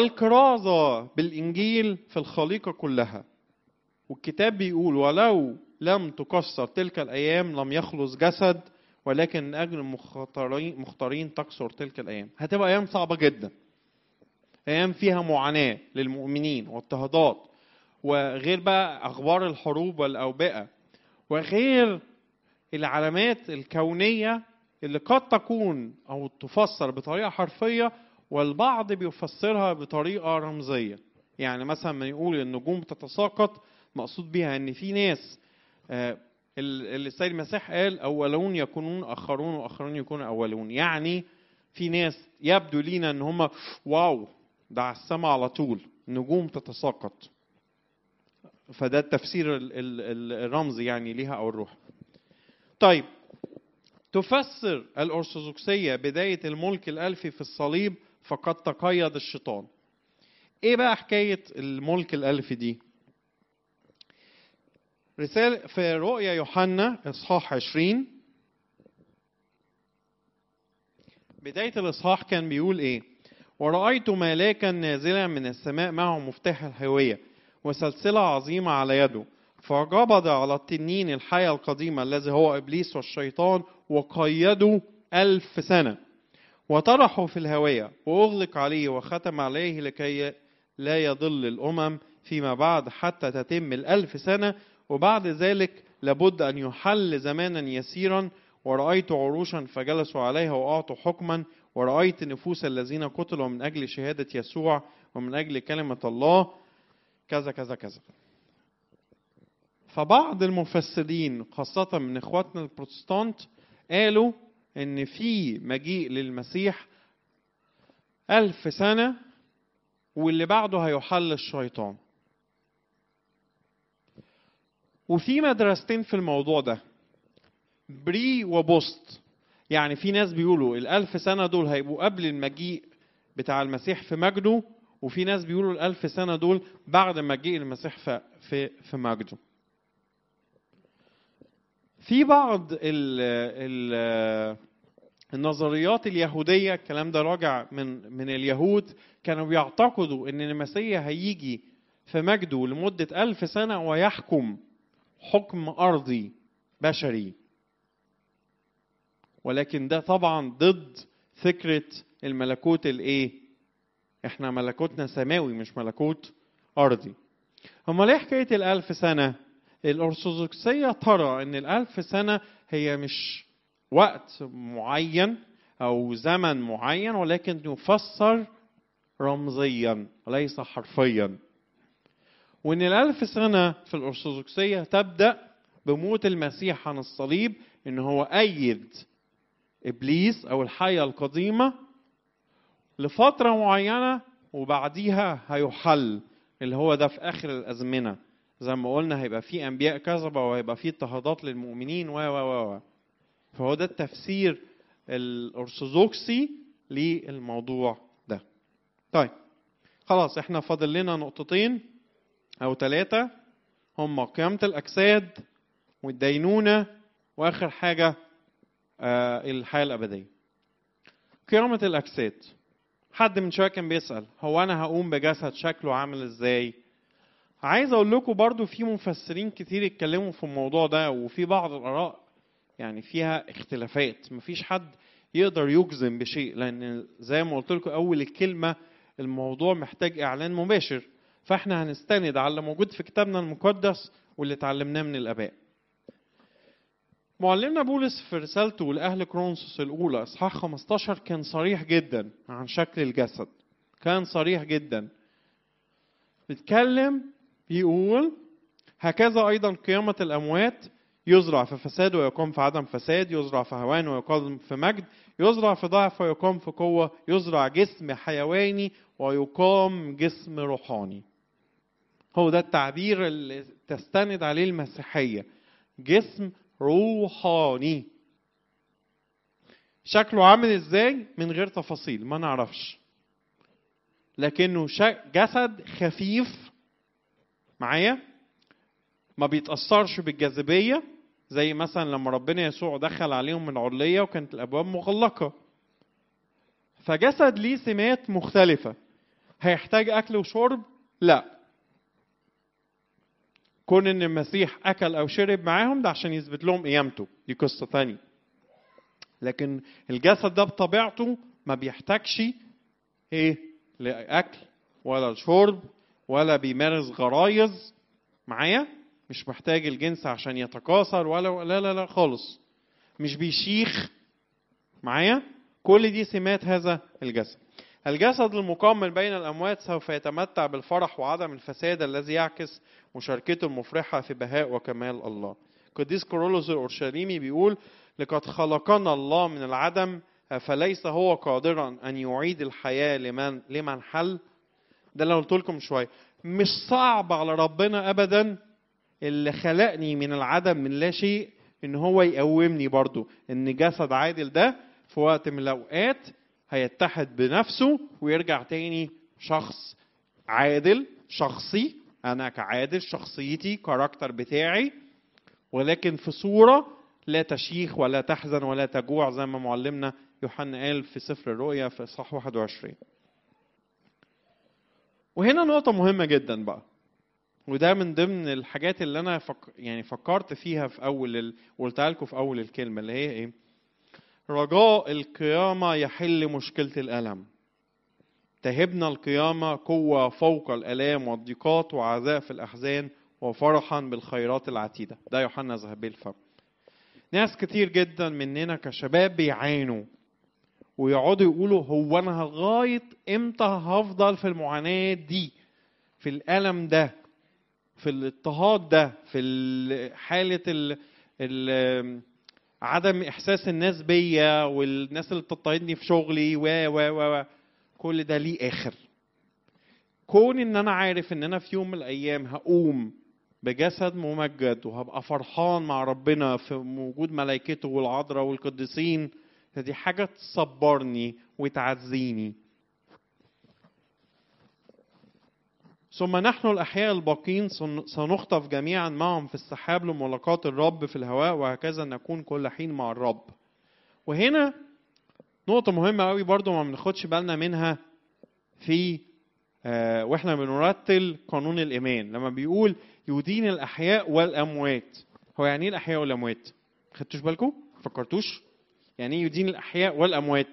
والكرازة بالإنجيل في الخليقة كلها والكتاب بيقول ولو لم تكسر تلك الأيام لم يخلص جسد ولكن من أجل المختارين مختارين تكسر تلك الأيام هتبقى أيام صعبة جدا أيام فيها معاناة للمؤمنين واضطهادات وغير بقى أخبار الحروب والأوبئة وغير العلامات الكونية اللي قد تكون أو تفسر بطريقة حرفية والبعض بيفسرها بطريقة رمزية يعني مثلا ما يقول النجوم تتساقط مقصود بيها ان في ناس آه، اللي السيد المسيح قال اولون يكونون اخرون واخرون يكونون اولون يعني في ناس يبدو لينا ان هم واو ده على السماء على طول نجوم تتساقط فده التفسير ال- ال- ال- الرمزي يعني ليها او الروح طيب تفسر الأرثوذكسية بداية الملك الألفي في الصليب فقد تقيد الشيطان ايه بقى حكاية الملك الألفي دي رسالة في رؤيا يوحنا إصحاح 20 بداية الإصحاح كان بيقول إيه ورأيت ملاكا نازلا من السماء معه مفتاح الهوية وسلسلة عظيمة على يده فقبض على التنين الحياة القديمة الذي هو إبليس والشيطان وقيده ألف سنة وطرحه في الهوية وأغلق عليه وختم عليه لكي لا يضل الأمم فيما بعد حتى تتم الألف سنة وبعد ذلك لابد أن يحل زمانا يسيرا ورأيت عروشا فجلسوا عليها وأعطوا حكما ورأيت نفوس الذين قتلوا من أجل شهادة يسوع ومن أجل كلمة الله كذا كذا كذا فبعض المفسرين خاصة من إخواتنا البروتستانت قالوا إن في مجيء للمسيح ألف سنة واللي بعده هيحل الشيطان وفي مدرستين في الموضوع ده بري وبوست يعني في ناس بيقولوا الألف سنة دول هيبقوا قبل المجيء بتاع المسيح في مجده وفي ناس بيقولوا الألف سنة دول بعد مجيء المسيح في في في مجده في بعض ال ال النظريات اليهودية الكلام ده راجع من من اليهود كانوا بيعتقدوا ان المسيح هيجي في مجده لمدة ألف سنة ويحكم حكم أرضي بشري ولكن ده طبعا ضد فكرة الملكوت الايه احنا ملكوتنا سماوي مش ملكوت أرضي أمال ليه حكاية الألف سنة الأرثوذكسية ترى أن الألف سنة هي مش وقت معين أو زمن معين ولكن يفسر رمزيا وليس حرفيا وأن الألف سنة في الأرثوذكسية تبدأ بموت المسيح عن الصليب أن هو أيد إبليس أو الحية القديمة لفترة معينة وبعديها هيحل اللي هو ده في آخر الأزمنة زي ما قلنا هيبقى في انبياء كذبه وهيبقى في اضطهادات للمؤمنين و و و فهو ده التفسير الارثوذكسي للموضوع ده طيب خلاص احنا فاضل لنا نقطتين او ثلاثه هم قيامه الاجساد والدينونه واخر حاجه آه الحياه الابديه قيامه الاجساد حد من شويه كان بيسال هو انا هقوم بجسد شكله عامل ازاي عايز اقول لكم برضو في مفسرين كتير اتكلموا في الموضوع ده وفي بعض الاراء يعني فيها اختلافات مفيش حد يقدر يجزم بشيء لان زي ما قلت لكم اول الكلمه الموضوع محتاج اعلان مباشر فاحنا هنستند على اللي موجود في كتابنا المقدس واللي اتعلمناه من الاباء معلمنا بولس في رسالته لاهل كرونسوس الاولى اصحاح 15 كان صريح جدا عن شكل الجسد كان صريح جدا بيتكلم بيقول هكذا أيضا قيامة الأموات يزرع في فساد ويقام في عدم فساد يزرع في هوان ويقام في مجد يزرع في ضعف ويقام في قوة يزرع جسم حيواني ويقام جسم روحاني هو ده التعبير اللي تستند عليه المسيحية جسم روحاني شكله عامل ازاي من غير تفاصيل ما نعرفش لكنه جسد خفيف معايا ما بيتأثرش بالجاذبية زي مثلا لما ربنا يسوع دخل عليهم من العلية وكانت الأبواب مغلقة فجسد ليه سمات مختلفة هيحتاج أكل وشرب؟ لا كون ان المسيح اكل او شرب معاهم ده عشان يثبت لهم قيامته دي قصه ثانيه لكن الجسد ده بطبيعته ما بيحتاجش ايه لاكل ولا شرب ولا بيمارس غرايز معايا مش محتاج الجنس عشان يتكاثر ولا لا لا لا خالص مش بيشيخ معايا كل دي سمات هذا الجسد الجسد المقام من بين الأموات سوف يتمتع بالفرح وعدم الفساد الذي يعكس مشاركته المفرحة في بهاء وكمال الله قديس كورولوس الأورشليمي بيقول لقد خلقنا الله من العدم فليس هو قادرا أن يعيد الحياة لمن لمن حل ده اللي قلت لكم شوية مش صعب على ربنا أبدا اللي خلقني من العدم من لا شيء ان هو يقومني برضو ان جسد عادل ده في وقت من الاوقات هيتحد بنفسه ويرجع تاني شخص عادل شخصي انا كعادل شخصيتي كاركتر بتاعي ولكن في صوره لا تشيخ ولا تحزن ولا تجوع زي ما معلمنا يوحنا قال في سفر الرؤيا في اصحاح 21 وهنا نقطة مهمة جدا بقى وده من ضمن الحاجات اللي انا فك... يعني فكرت فيها في اول ال... قلتها لكم في اول الكلمه اللي هي ايه رجاء القيامه يحل مشكله الالم تهبنا القيامه قوه فوق الالام والضيقات وعذاب الاحزان وفرحا بالخيرات العتيده ده يوحنا ذهبي الفم ناس كتير جدا مننا كشباب بيعانوا ويقعدوا يقولوا هو انا لغايه امتى هفضل في المعاناه دي في الالم ده في الاضطهاد ده في حالة ال ال عدم إحساس الناس بيا والناس اللي بتضطهدني في شغلي و و و كل ده ليه آخر كون إن أنا عارف إن أنا في يوم من الأيام هقوم بجسد ممجد وهبقى فرحان مع ربنا في وجود ملائكته والعذراء والقديسين فدي حاجة تصبرني وتعزيني ثم نحن الأحياء الباقين سنخطف جميعا معهم في السحاب لملاقاة الرب في الهواء وهكذا نكون كل حين مع الرب وهنا نقطة مهمة قوي برضو ما بناخدش بالنا منها في آه واحنا بنرتل قانون الإيمان لما بيقول يدين الأحياء والأموات هو يعني إيه الأحياء والأموات؟ خدتوش بالكم؟ فكرتوش؟ يعني إيه يدين الأحياء والأموات؟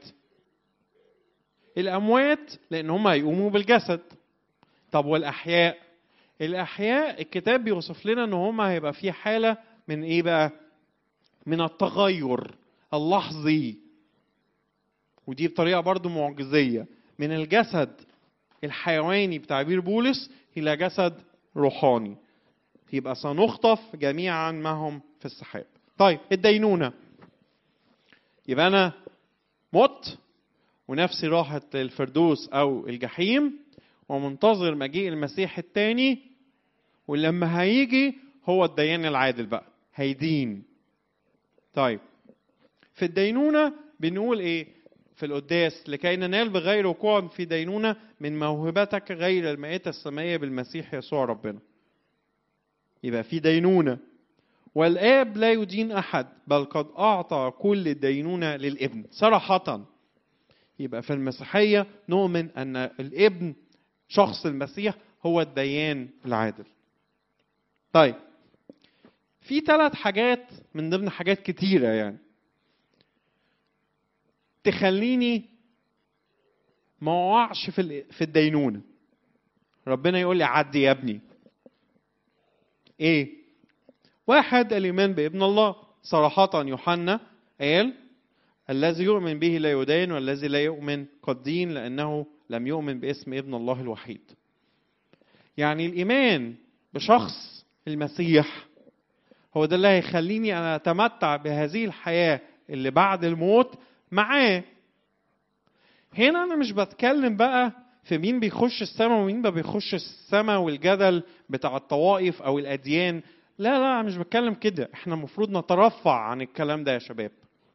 الأموات لأن هم هيقوموا بالجسد طب والاحياء الاحياء الكتاب بيوصف لنا ان هم هيبقى في حاله من ايه بقى من التغير اللحظي ودي بطريقه برضو معجزيه من الجسد الحيواني بتعبير بولس الى جسد روحاني يبقى سنخطف جميعا معهم في السحاب طيب الدينونه يبقى انا مت ونفسي راحت للفردوس او الجحيم ومنتظر مجيء المسيح الثاني ولما هيجي هو الديان العادل بقى هيدين طيب في الدينونة بنقول ايه في القداس لكي ننال بغير وقوع في دينونة من موهبتك غير المائتة السمائية بالمسيح يسوع ربنا يبقى في دينونة والآب لا يدين أحد بل قد أعطى كل الدينونة للابن صراحة يبقى في المسيحية نؤمن أن الابن شخص المسيح هو الديان العادل طيب في ثلاث حاجات من ضمن حاجات كتيرة يعني تخليني ما اقعش في في الدينونة ربنا يقول لي عدي يا ابني ايه واحد الايمان بابن الله صراحة يوحنا قال الذي يؤمن به لا يدين والذي لا يؤمن قد دين لانه لم يؤمن باسم ابن الله الوحيد يعني الايمان بشخص المسيح هو ده اللي هيخليني انا اتمتع بهذه الحياه اللي بعد الموت معاه هنا انا مش بتكلم بقى في مين بيخش السماء ومين ما بيخش السماء والجدل بتاع الطوائف او الاديان لا لا مش بتكلم كده احنا المفروض نترفع عن الكلام ده يا شباب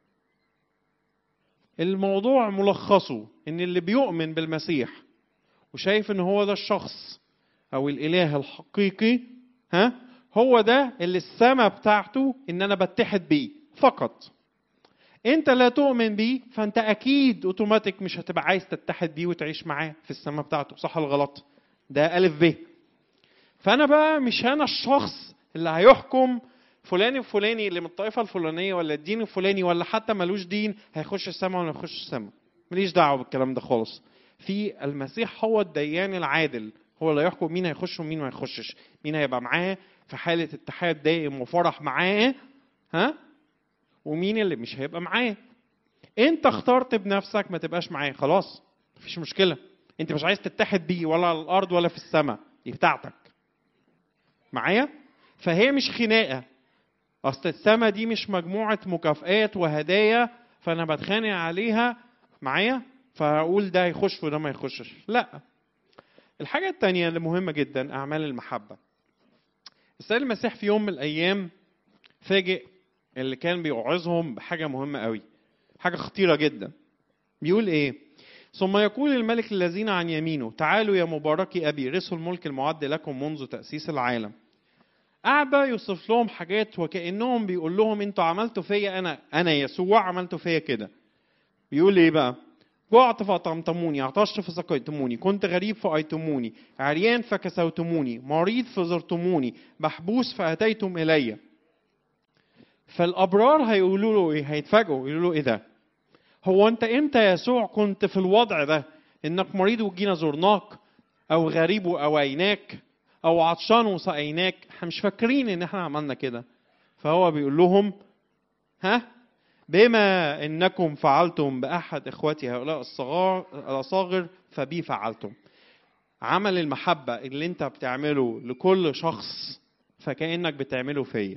الموضوع ملخصه ان اللي بيؤمن بالمسيح وشايف ان هو ده الشخص او الاله الحقيقي ها هو ده اللي السماء بتاعته ان انا بتحد بيه فقط انت لا تؤمن بيه فانت اكيد اوتوماتيك مش هتبقى عايز تتحد بيه وتعيش معاه في السماء بتاعته صح ولا غلط ده الف ب فانا بقى مش انا الشخص اللي هيحكم فلان الفلاني اللي من الطائفه الفلانيه ولا الدين الفلاني ولا حتى ملوش دين هيخش السماء ولا يخش السماء ماليش دعوه بالكلام ده خالص في المسيح هو الديان العادل هو اللي يحكم مين هيخش ومين ما يخشش مين هيبقى معاه في حاله اتحاد دائم وفرح معاه ها ومين اللي مش هيبقى معاه انت اخترت بنفسك ما تبقاش معاه خلاص مفيش مشكله انت مش عايز تتحد بيه ولا على الارض ولا في السماء دي بتاعتك معايا فهي مش خناقه اصل السما دي مش مجموعه مكافآت وهدايا فانا بتخانق عليها معايا فهقول ده يخش وده ما يخشش لا الحاجه التانية اللي مهمه جدا اعمال المحبه السيد المسيح في يوم من الايام فاجئ اللي كان بيوعظهم بحاجه مهمه قوي حاجه خطيره جدا بيقول ايه ثم يقول الملك الذين عن يمينه تعالوا يا مباركي ابي رثوا الملك المعد لكم منذ تاسيس العالم قعد بقى يوصف لهم حاجات وكانهم بيقول لهم انتوا عملتوا فيا انا انا يسوع عملتوا فيا كده بيقول ايه بقى جعت فأطعمتموني عطشت فسقيتموني كنت غريب فأيتموني عريان فكسوتموني مريض فزرتموني محبوس فأتيتم إلي فالأبرار هيقولوا له إيه هيتفاجئوا يقولوا له إيه ده هو أنت إمتى يا يسوع كنت في الوضع ده إنك مريض وجينا زرناك أو غريب وأويناك أو عطشان وسقيناك احنا مش فاكرين إن احنا عملنا كده فهو بيقول لهم ها بما انكم فعلتم باحد اخوتي هؤلاء الصغار الاصاغر فبي فعلتم عمل المحبه اللي انت بتعمله لكل شخص فكانك بتعمله فيا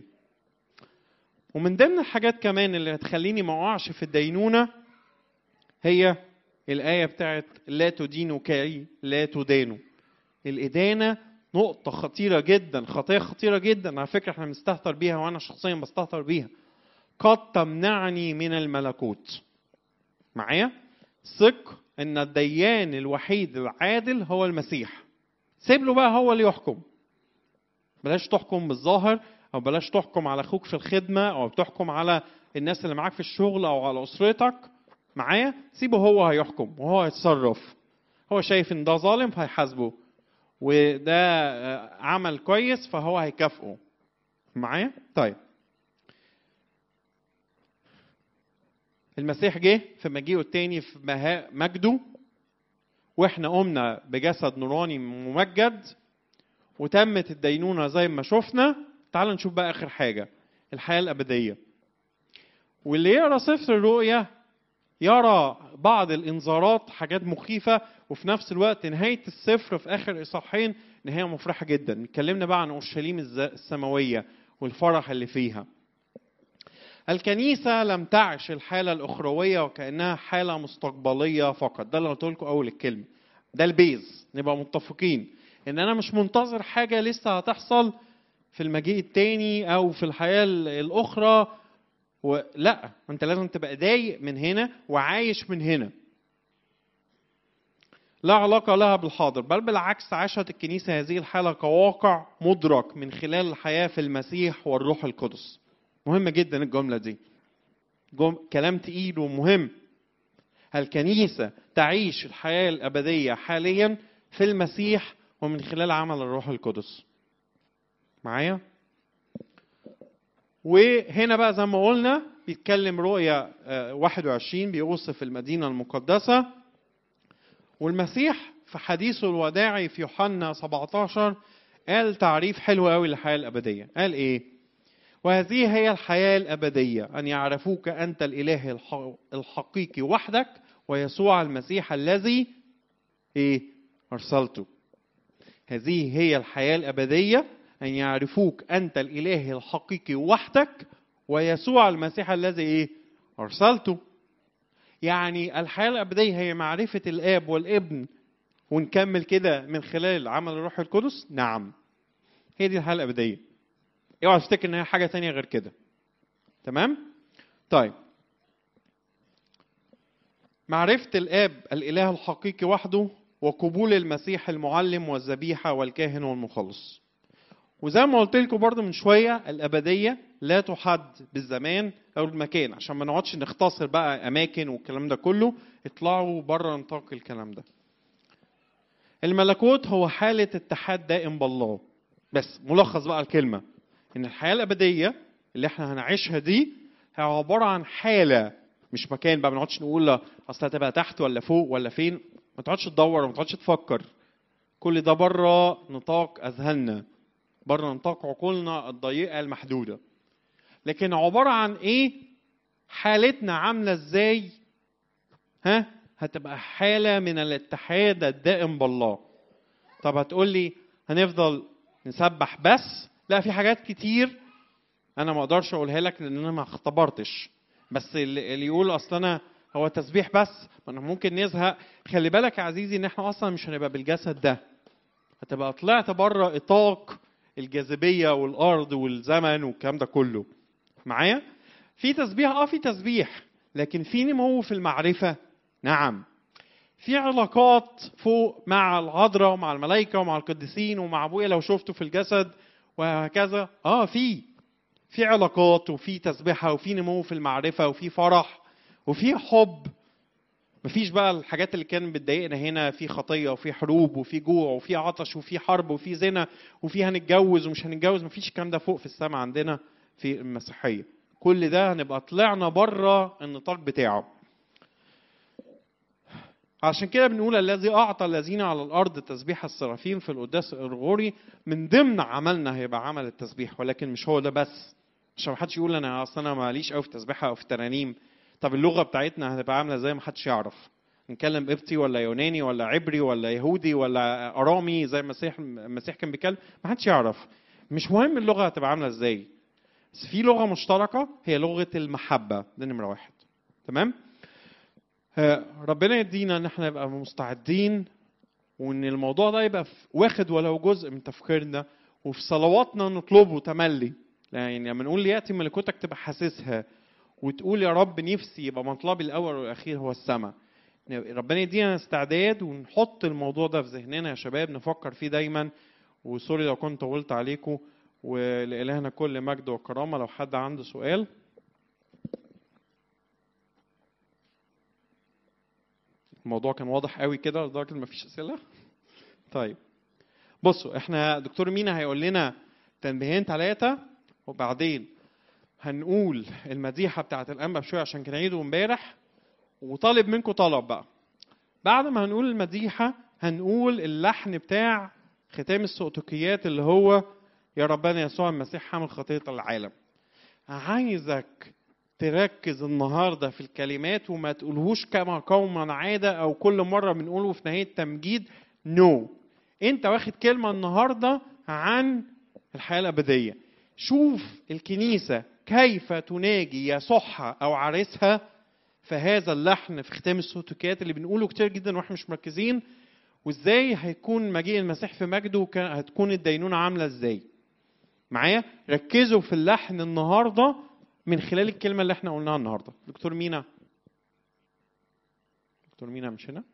ومن ضمن الحاجات كمان اللي هتخليني ما اقعش في الدينونه هي الايه بتاعت لا تدينوا كي لا تدانوا الادانه نقطه خطيره جدا خطيه خطيره جدا على فكره احنا بنستهتر بيها وانا شخصيا بستهتر بيها قد تمنعني من الملكوت معايا ثق ان الديان الوحيد العادل هو المسيح سيب له بقى هو اللي يحكم بلاش تحكم بالظاهر او بلاش تحكم على اخوك في الخدمه او تحكم على الناس اللي معاك في الشغل او على اسرتك معايا سيبه هو هيحكم وهو هيتصرف هو شايف ان ده ظالم هيحاسبه وده عمل كويس فهو هيكافئه معايا طيب المسيح جه في مجيئه التاني في مجده واحنا قمنا بجسد نوراني ممجد وتمت الدينونة زي ما شفنا تعال نشوف بقى آخر حاجة الحياة الأبدية واللي يقرا سفر الرؤيا يرى بعض الإنذارات حاجات مخيفة وفي نفس الوقت نهاية السفر في آخر إصحاحين نهاية مفرحة جدا اتكلمنا بقى عن أورشليم السماوية والفرح اللي فيها الكنيسة لم تعش الحالة الأخروية وكأنها حالة مستقبلية فقط ده اللي قلت لكم أول الكلمة ده البيز نبقى متفقين إن أنا مش منتظر حاجة لسه هتحصل في المجيء التاني أو في الحياة الأخرى و... لا أنت لازم تبقى ضايق من هنا وعايش من هنا لا علاقة لها بالحاضر بل بالعكس عاشت الكنيسة هذه الحالة كواقع مدرك من خلال الحياة في المسيح والروح القدس مهمة جدا الجملة دي جم... كلام تقيل ومهم الكنيسة تعيش الحياة الأبدية حاليا في المسيح ومن خلال عمل الروح القدس معايا وهنا بقى زي ما قلنا بيتكلم رؤيا 21 بيوصف المدينة المقدسة والمسيح في حديثه الوداعي في يوحنا 17 قال تعريف حلو قوي للحياة الأبدية قال إيه وهذه هي الحياة الأبدية أن يعرفوك أنت الإله الحقيقي وحدك ويسوع المسيح الذي إيه أرسلته هذه هي الحياة الأبدية أن يعرفوك أنت الإله الحقيقي وحدك ويسوع المسيح الذي إيه أرسلته يعني الحياة الأبدية هي معرفة الآب والابن ونكمل كده من خلال عمل الروح القدس نعم هي دي الحياة الأبدية اوعى تفتكر ان هي حاجه تانية غير كده تمام طيب معرفة الآب الإله الحقيقي وحده وقبول المسيح المعلم والذبيحة والكاهن والمخلص وزي ما قلت لكم برضه من شوية الأبدية لا تحد بالزمان أو المكان عشان ما نقعدش نختصر بقى أماكن والكلام ده كله اطلعوا بره نطاق الكلام ده الملكوت هو حالة اتحاد دائم بالله بس ملخص بقى الكلمة ان الحياه الابديه اللي احنا هنعيشها دي هي عباره عن حاله مش مكان بقى ما نقعدش نقول اصل هتبقى تحت ولا فوق ولا فين ما تقعدش تدور وما تقعدش تفكر كل ده بره نطاق اذهاننا بره نطاق عقولنا الضيقه المحدوده لكن عباره عن ايه حالتنا عامله ازاي ها هتبقى حاله من الاتحاد الدائم بالله طب هتقول لي هنفضل نسبح بس لا في حاجات كتير انا ما اقدرش اقولها لك لان انا ما اختبرتش بس اللي اللي يقول اصل انا هو تسبيح بس ما انا ممكن نزهق خلي بالك يا عزيزي ان احنا اصلا مش هنبقى بالجسد ده هتبقى طلعت بره اطاق الجاذبيه والارض والزمن والكلام ده كله معايا في تسبيح اه في تسبيح لكن في نمو في المعرفه نعم في علاقات فوق مع العذراء ومع الملائكه ومع القديسين ومع ابويا لو شفته في الجسد وهكذا اه في في علاقات وفي تسبيحه وفي نمو في المعرفه وفي فرح وفي حب مفيش بقى الحاجات اللي كانت بتضايقنا هنا في خطيه وفي حروب وفي جوع وفي عطش وفي حرب وفي زنا وفي هنتجوز ومش هنتجوز مفيش الكلام ده فوق في السماء عندنا في المسيحيه كل ده هنبقى طلعنا بره النطاق بتاعه عشان كده بنقول الذي اعطى الذين على الارض تسبيح السرافين في القداس الغوري من ضمن عملنا هيبقى عمل التسبيح ولكن مش هو ده بس عشان ما حدش يقول انا اصل انا ماليش قوي في التسبيحه او في الترانيم طب اللغه بتاعتنا هتبقى عامله ازاي ما حدش يعرف نتكلم قبطي ولا يوناني ولا عبري ولا يهودي ولا ارامي زي المسيح المسيح كان بيتكلم ما حدش يعرف مش مهم اللغه هتبقى عامله ازاي بس في لغه مشتركه هي لغه المحبه ده نمره واحد تمام آه، ربنا يدينا ان احنا نبقى مستعدين وان الموضوع ده يبقى في- واخد ولو جزء من تفكيرنا وفي صلواتنا نطلبه تملي يعني لما نقول ياتي ملكوتك تبقى حاسسها وتقول يا رب نفسي يبقى مطلبي الاول والاخير هو السماء ربنا يدينا استعداد ونحط الموضوع ده في ذهننا يا شباب نفكر فيه دايما وسوري لو كنت طولت عليكم ولإلهنا كل مجد وكرامة لو حد عنده سؤال الموضوع كان واضح قوي كده لدرجة إن مفيش أسئلة طيب بصوا احنا دكتور مينا هيقول لنا تنبيهين ثلاثة وبعدين هنقول المديحة بتاعت الأنبا بشوية عشان كان عيده امبارح وطالب منكم طلب بقى بعد ما هنقول المديحة هنقول اللحن بتاع ختام السؤتكيات اللي هو يا ربنا يسوع المسيح حامل خطية العالم عايزك تركز النهاردة في الكلمات وما تقولهوش كما قوما عادة أو كل مرة بنقوله في نهاية تمجيد نو no. انت واخد كلمة النهاردة عن الحياة الأبدية شوف الكنيسة كيف تناجي يسوعها أو عريسها في هذا اللحن في ختام السوتوكات اللي بنقوله كتير جدا واحنا مش مركزين وازاي هيكون مجيء المسيح في مجده وهتكون الدينونة عاملة ازاي معايا ركزوا في اللحن النهارده من خلال الكلمة اللي احنا قلناها النهارده دكتور مينا دكتور مينا مش هنا